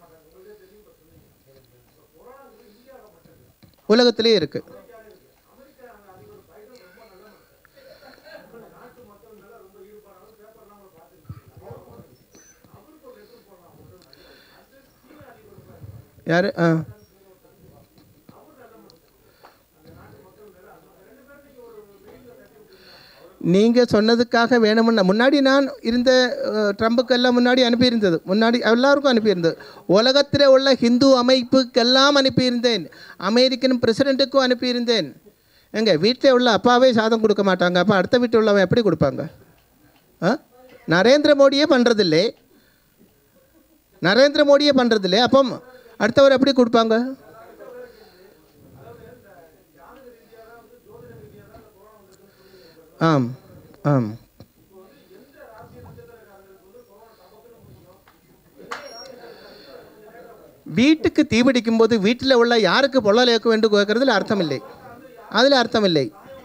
Speaker 2: உலகத்திலே இருக்கு யாரு ஆ நீங்கள் சொன்னதுக்காக வேணும்னா முன்னாடி நான் இருந்த அஹ், ட்ரம்புக்கெல்லாம் முன்னாடி அனுப்பியிருந்தது முன்னாடி எல்லாருக்கும் அனுப்பியிருந்தது உலகத்தில் உள்ள ஹிந்து அமைப்புக்கெல்லாம் அனுப்பியிருந்தேன் அமெரிக்கன் பிரசிடெண்ட்டுக்கும் அனுப்பியிருந்தேன் எங்க வீட்டில் உள்ள அப்பாவே சாதம் கொடுக்க மாட்டாங்க அப்போ அடுத்த வீட்டில் உள்ளவன் எப்படி கொடுப்பாங்க ஆ நரேந்திர மோடியே பண்ணுறதில்லே நரேந்திர மோடியே பண்ணுறதில்லே அப்போ அடுத்தவர் எப்படி கொடுப்பாங்க ஆம் ஆம் வீட்டுக்கு தீபிடிக்கும் போது வீட்டில் உள்ள யாருக்கு பொள்ளல் ஏற்க வேண்டும் கேட்கறதுல அர்த்தம் இல்லை அதில் அர்த்தம் இல்லை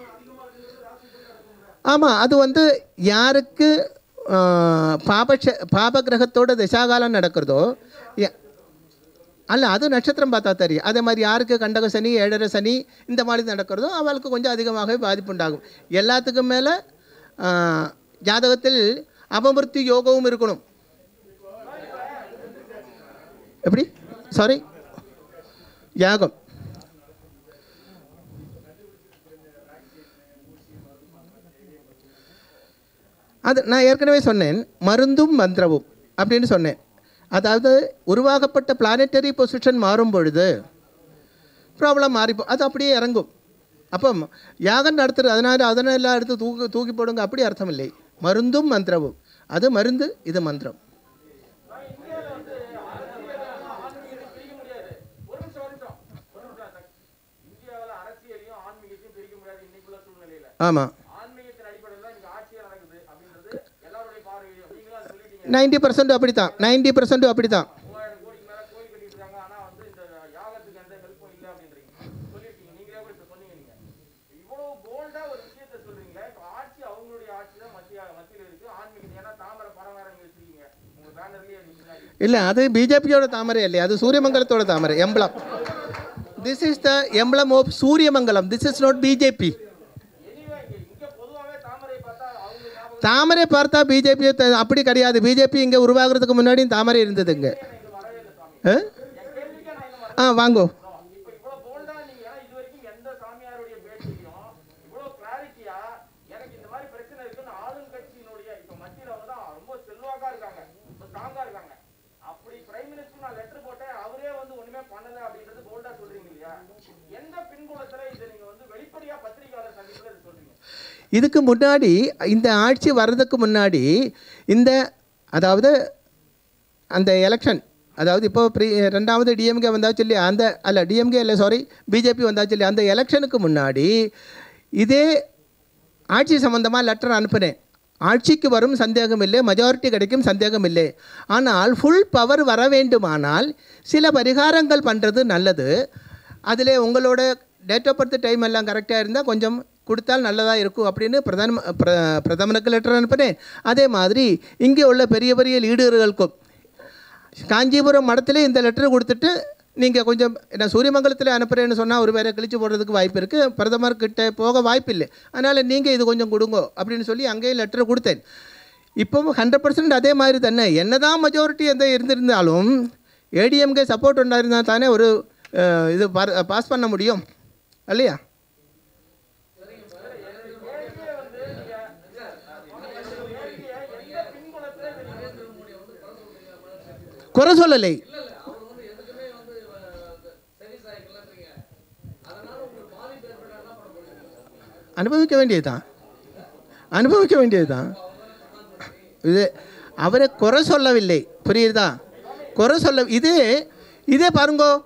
Speaker 2: ஆமாம் அது வந்து யாருக்கு ஆ, பாப பாப கிரகத்தோட திசாகாலம் நடக்கிறதோ ய- அல்ல அது நட்சத்திரம் பார்த்தா தெரியும் அதே மாதிரி யாருக்கு கண்டக சனி ஏழரை சனி இந்த மாதிரி நடக்கிறதோ அவளுக்கு கொஞ்சம் அதிகமாகவே பாதிப்பு உண்டாகும் எல்லாத்துக்கும் மேலே ஜாதகத்தில் அபமிருத்தி யோகமும் இருக்கணும் எப்படி சாரி யாகம் அது நான் ஏற்கனவே சொன்னேன் மருந்தும் மந்திரவும் அப்படின்னு சொன்னேன் அதாவது உருவாக்கப்பட்ட பிளானட்டரி பொசிஷன் மாறும் பொழுது ப்ராப்ளம் மாறிப்போ அது அப்படியே இறங்கும் அப்போ யாகம் நடத்துறது அதனால் அதனெல்லாம் எடுத்து தூக்கி தூக்கி போடுங்க அப்படி அர்த்தம் இல்லை மருந்தும் மந்திரவும் அது மருந்து இது மந்திரம்
Speaker 3: ஒரு நிமிஷம் ஒரு நிமிஷம் ஒரு நிமிஷம் சார். இந்தியாவுல அரசியலையும் ஆன்மீகத்தையும் பிரிக்க முடியாது இன்னைக்குள்ள சூழ்நிலையில
Speaker 2: ஆமாம்
Speaker 3: ஆன்மீகத்தின் அடிப்படையில் தான் இங்க ஆட்சியே நடக்குது அப்படின்றது எல்லாருடைய பார்வையிலும் நீங்களும் அதை சொல்லிட்டீங்க
Speaker 2: நைன்டி பர்சன்ட் அப்படி தான் நைன்டி பர்சன்ட் அப்படி தான்
Speaker 3: மூவாயிரம் கோடிக்கு மேல கோயில் கட்டிட்டு இருக்காங்க ஆனா வந்து இந்த யாகத்துக்கு எந்த ஹெல்ப்பும் இல்லை அப்படின்றீங்க சொல்லியிருக்கீங்க நீங்களே கூட இப்ப சொன்னீங்க நீங்க இவ்வளவு போல்டா ஒரு விஷயத்த சொல்றீங்களே இப்ப ஆட்சி அவங்களுடைய ஆட்சி தான் மத்திய மத்தியில இருக்கு ஆன்மீகம் ஏன்னா தாமரை பரவாயில்ல நீங்க வச்சிருக்கீங்க உங்க பேனர்லயே முன்னாடி
Speaker 2: இல்லை அது பிஜேபியோட தாமரை இல்லை அது சூரியமங்கலத்தோட தாமரை emblem this is the emblem of Suryamangalam this is not BJP
Speaker 3: anyway இங்க இங்க பொதுவாவே தாமரை பார்த்தா அவங்க ஞாபகம்
Speaker 2: தாமரை பார்த்தா பிஜேபி அப்படி கிடையாது பிஜேபி இங்கே உருவாகிறதுக்கு முன்னாடியும் தாமரை இருந்ததுங்க ஆ? ஆ வாங்கோ
Speaker 3: இப்ப இவ்வளவு போல்டா நீங்க ஏன்னா இது வரைக்கும் எந்த சாமியாருடைய பேட்டிலையும் இவ்வளவு கிளாரிட்டியா எனக்கு இந்த மாதிரி பிரச்சனை இருக்குன்னு ஆளுங்கட்சியினுடைய இப்ப மத்தியில வந்து தான் ரொம்ப செல்வாக்கா இருக்காங்க ரொம்ப ஸ்ட்ராங்கா இருக்காங்க அப்படி பிரைம் மினிஸ்டர் நான் லெட்டர் போட்டேன் அவரே வந்து ஒண்ணுமே பண்ணல அப்படின்றது போல்டா சொல்றீங்க இல்லையா எந்த பின்புலத்துல இதை நீங்க வந்து வெளிப்படையா பத்திரிகையாளர் சந்திப்புல இதை சொல்றீங்க
Speaker 2: இதுக்கு முன்னாடி இந்த ஆட்சி வர்றதுக்கு முன்னாடி இந்த அதாவது அந்த எலெக்ஷன் அதாவது இப்போ ப்ரீ ரெண்டாவது டிஎம்கே வந்தாச்சு இல்லையா அந்த அல்ல டிஎம்கே இல்லை சாரி பிஜேபி வந்தாச்சு இல்லையா அந்த எலெக்ஷனுக்கு முன்னாடி இதே ஆட்சி சம்பந்தமாக லெட்டர் அனுப்பினேன் ஆட்சிக்கு வரும் சந்தேகம் இல்லை மெஜாரிட்டி கிடைக்கும் சந்தேகம் இல்லை ஆனால் ஃபுல் பவர் வர வேண்டுமானால் சில பரிகாரங்கள் பண்ணுறது நல்லது அதில் உங்களோட டேட் ஆஃப் பர்த் டைம் எல்லாம் கரெக்டாக இருந்தால் கொஞ்சம் கொடுத்தால் நல்லதாக இருக்கும் அப்படின்னு பிரதம பிர- பிரதமருக்கு லெட்டர் அனுப்பினேன் அதே மாதிரி இங்கே உள்ள பெரிய பெரிய லீடர்களுக்கும் காஞ்சிபுரம் மடத்திலே இந்த லெட்டர் கொடுத்துட்டு நீங்கள் கொஞ்சம் நான் சூரியமங்கலத்தில் அனுப்புகிறேன்னு சொன்னால் ஒரு பேரை கிழிச்சு போடுறதுக்கு வாய்ப்பு இருக்குது பிரதமர்கிட்ட போக வாய்ப்பு இல்லை அதனால் நீங்கள் இது கொஞ்சம் கொடுங்க அப்படின்னு சொல்லி அங்கேயும் லெட்டர் கொடுத்தேன் இப்போவும் ஹண்ட்ரட் பர்சன்ட் அதே மாதிரி தானே என்னதான் மெஜாரிட்டி எந்த இருந்திருந்தாலும் ஏடிஎம்கே சப்போர்ட் உண்டாயிருந்தால் தானே ஒரு அஹ், இது பாஸ் பண்ண முடியும் இல்லையா குறை சொல்லலை அனுபவிக்க வேண்டியதுதான் அனுபவிக்க வேண்டியதுதான் இது அவரை குறை சொல்லவில்லை புரியுதா குறை சொல்ல இதே இதே பாருங்கோ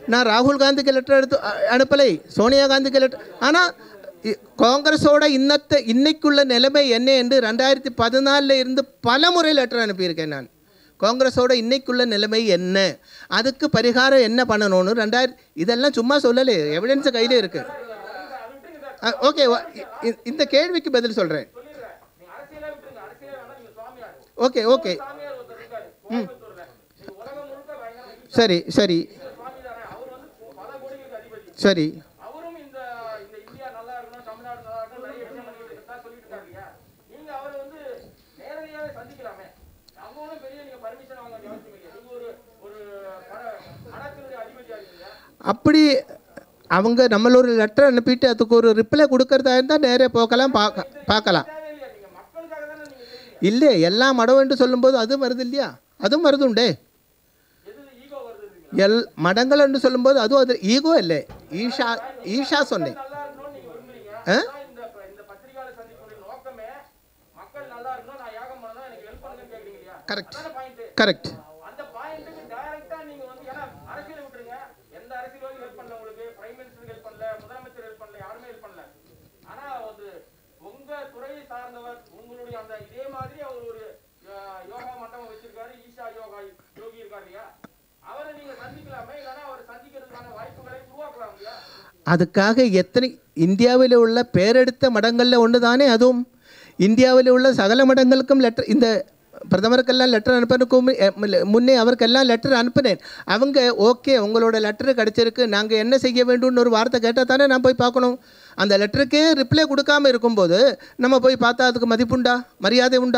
Speaker 2: நான் ராகுல் காந்திக்கு லெட்டர் எடுத்து அ- அனுப்பலை சோனியா காந்திக்கு லெட்டர் ஆனால் காங்கிரஸோட இன்னத்த இன்னைக்குள்ள நிலைமை என்ன என்று ரெண்டாயிரத்தி பதினாலில் இருந்து பல முறை லெட்டர் அனுப்பியிருக்கேன் நான் காங்கிரஸோட இன்னைக்குள்ள நிலைமை என்ன அதுக்கு பரிகாரம் என்ன பண்ணணும்னு ரெண்டாயிரத்தி இதெல்லாம் சும்மா சொல்லலை எவிடன்ஸ் கையில் இருக்கு ஓகே இந்த கேள்விக்கு பதில் சொல்கிறேன்
Speaker 3: சொல்லிடுறேன் நீங்க அரசியலே விட்டுருங்க அரசியலே வேணா நீங்க சுவாமியார்
Speaker 2: ஓகே ஓகே
Speaker 3: சாமியார் ஒருத்தர் இருக்காரு கோயம்புத்தூர்ல நீங்க உலகம் முழுக்க பயங்கர
Speaker 2: சரி சரி
Speaker 3: சுவாமி தானே அவர் வந்து பல கோடிகளுக்கு அதிபதி
Speaker 2: சரி
Speaker 3: அவரும் இந்த இந்த இந்தியா நல்லா இருக்கணும் தமிழ்நாடு நல்லா இருக்கணும் நிறைய விஷயம் பண்ணிட்டு இருக்கா சொல்லிட்டு இருக்காரு இல்லையா நீங்க அவரை வந்து நேரடியாவே சந்திக்கலாமே அவங்களும் பெரிய நீங்க பர்மிஷன் வாங்க வேண்டிய அவசியம் இல்லையா நீங்க ஒரு ஒரு கட கணக்கினுடைய அதிபதியா இருக்கீங்க
Speaker 2: அப்படி அவங்க நம்மள ஒரு லெட்டர் அனுப்பிட்டு அதுக்கு ஒரு ரிப்ளை கொடுக்கறதா இருந்தால் நேரே போக்கலாம் பார்க்க பார்க்கலாம்
Speaker 3: தேவையில்லையா நீங்க மக்களுக்காக தானே நீங்க செய்றீங்க
Speaker 2: இல்லை எல்லா மடம் என்று சொல்லும்போது அதுவும் வருது இல்லையா அதுவும் வருது உண்டே
Speaker 3: எது ஈகோ வருது
Speaker 2: எல் மடங்கள் என்று சொல்லும்போது அதுவும் அது ஈகோ இல்லை ஈஷா ஈஷா சொன்னேன்
Speaker 3: நல்லா இருக்கணும்னு நீங்க விரும்புறீங்க
Speaker 2: ஆ?
Speaker 3: ஆனா இந்த இந்த பத்திரிகையாளர் சந்திப்புடைய நோக்கமே மக்கள் நல்லா இருக்கணும் நான் யாகம் பண்ணணும் எனக்கு ஹெல்ப் பண்ணுங்கன்னு கேக்குறீங்க இல்லையா
Speaker 2: கரெக்ட்
Speaker 3: அதான பாயிண்ட்
Speaker 2: கரெக்ட்
Speaker 3: அந்த பாயிண்ட்டுக்கு டைரக்டா நீங்க வந்து ஏன்னா அரசியல் விட்டுருங்க எந்த அரசியல்வாதி ஹெல்ப் பண்ணல உங்களுக்கு பிரைம் மினிஸ்டர் ஹெல்ப் பண்ணல முதலமைச்சர் ஹெல்ப் பண்ணல யாருமே ஹெல்ப் பண்ணல ஆனா வந்து உங்க துறையை சார்ந்தவர் உங்களுடைய அந்த இதே மாதிரி அவர் ஒரு அஹ், யோகா மண்டபம் வச்சிருக்காரு ஈஷா யோகா யோகி இருக்காரு இல்லையா அவரை நீங்க சந்திக்கலாமே இல்லைன்னா அவரை சந்திக்கிறதுக்கான வாய்ப்புகளை உருவாக்கலாம் இல்லையா
Speaker 2: அதுக்காக எத்தனை இந்தியாவில் உள்ள பேரெடுத்த மடங்களில் ஒன்று தானே அதுவும் இந்தியாவில் உள்ள சகல மடங்களுக்கும் லெட்டர் இந்த பிரதமருக்கெல்லாம் லெட்டர் அனுப்பனுக்கு முன்னே அவருக்கெல்லாம் லெட்டர் அனுப்பினேன் அவங்க ஓகே உங்களோட லெட்டர் கிடச்சிருக்கு நாங்கள் என்ன செய்ய வேண்டும்னு ஒரு வார்த்தை கேட்டால் தானே நான் போய் பார்க்கணும் அந்த லெட்டருக்கே ரிப்ளை கொடுக்காம இருக்கும்போது நம்ம போய் பார்த்தா அதுக்கு மதிப்புண்டா மரியாதை உண்டா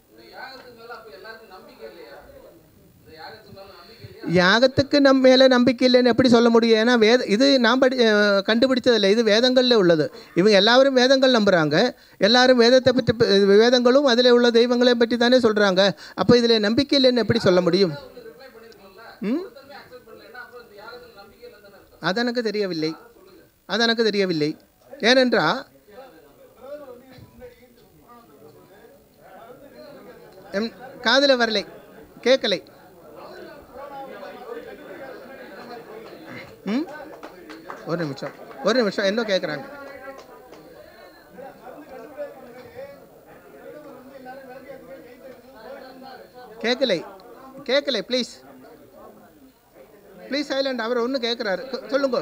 Speaker 2: யாகத்துக்கு நம் மேலே நம்பிக்கை இல்லைன்னு எப்படி சொல்ல முடியும் ஏன்னா வேத இது நான் படி அஹ் கண்டுபிடிச்சதில்லை இது வேதங்களில் உள்ளது இவங்க எல்லாரும் வேதங்கள் நம்புகிறாங்க எல்லாரும் வேதத்தை பற்றி ப- வேதங்களும் அதில் உள்ள தெய்வங்களையும் பற்றி தானே சொல்கிறாங்க அப்போ இதில் நம்பிக்கை இல்லைன்னு எப்படி சொல்ல முடியும் ம் அது எனக்கு தெரியவில்லை அது எனக்கு தெரியவில்லை ஏனென்றால் எம் காதில் வரலை கேட்கலை ம் ஒரு நிமிஷம் ஒரு நிமிஷம் என்ன கேட்குறாங்க கேட்கலை கேட்கலை ப்ளீஸ் ப்ளீஸ் சைலண்ட் அவர் ஒன்று கேட்குறாரு சொல்லுங்க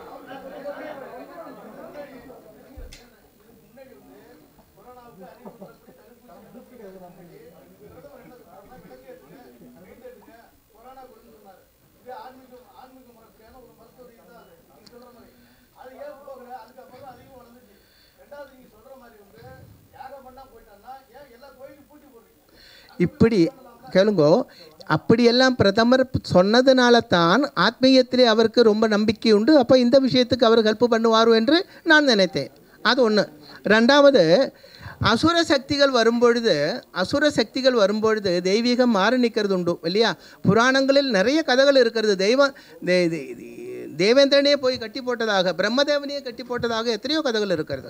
Speaker 2: இப்படி கேளுங்கோ அப்படியெல்லாம் பிரதமர் சொன்னதுனால தான் ஆத்மீயத்திலே அவருக்கு ரொம்ப நம்பிக்கை உண்டு அப்போ இந்த விஷயத்துக்கு அவர் ஹெல்ப் பண்ணுவார் என்று நான் நினைத்தேன் அது ஒன்று ரெண்டாவது அசுர சக்திகள் வரும்பொழுது அசுர சக்திகள் வரும்பொழுது தெய்வீகம் மாறி நிற்கிறது உண்டு இல்லையா புராணங்களில் நிறைய கதைகள் இருக்கிறது தெய்வம் தே- தே- தேவேந்திரனே போய் கட்டி போட்டதாக பிரம்மதேவனையே கட்டி போட்டதாக எத்தனையோ கதைகள் இருக்கிறது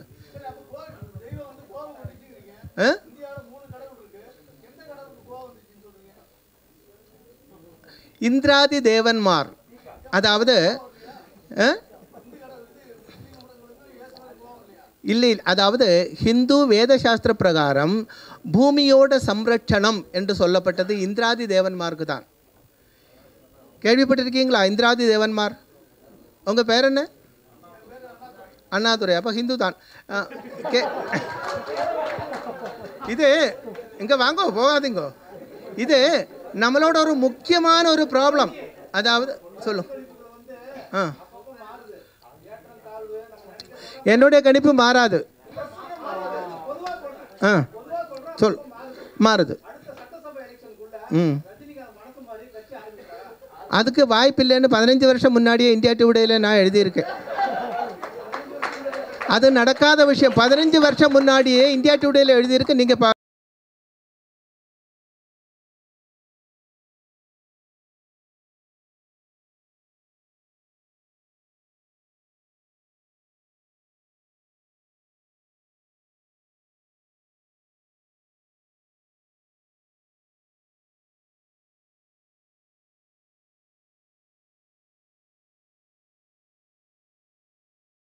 Speaker 2: ஆ இந்திராதி தேவன்மார் அதாவது அஹ்? இல்லை அதாவது ஹிந்து வேத சாஸ்திர பிரகாரம் பூமியோட சம்ரட்சணம் என்று சொல்லப்பட்டது இந்திராதி தேவன்மார்க்கு தான் கேள்விப்பட்டிருக்கீங்களா இந்திராதி தேவன்மார் உங்கள் பேர் என்ன அண்ணாதுரை அப்போ ஹிந்து தான் அஹ், கே இது இங்கே வாங்கோ போகாதீங்க இது நம்மளோட ஒரு முக்கியமான ஒரு ப்ராப்ளம் அதாவது சொல்லு ஆ என்னுடைய கணிப்பு மாறாது ஆ சொல் மாறுது ம் அதுக்கு வாய்ப்பு இல்லைன்னு பதினஞ்சு வருஷம் முன்னாடியே இந்தியா டுடேல நான் எழுதியிருக்கேன் அது நடக்காத விஷயம் பதினஞ்சு வருஷம் முன்னாடியே இந்தியா டுடேல எழுதியிருக்கு நீங்கள் பா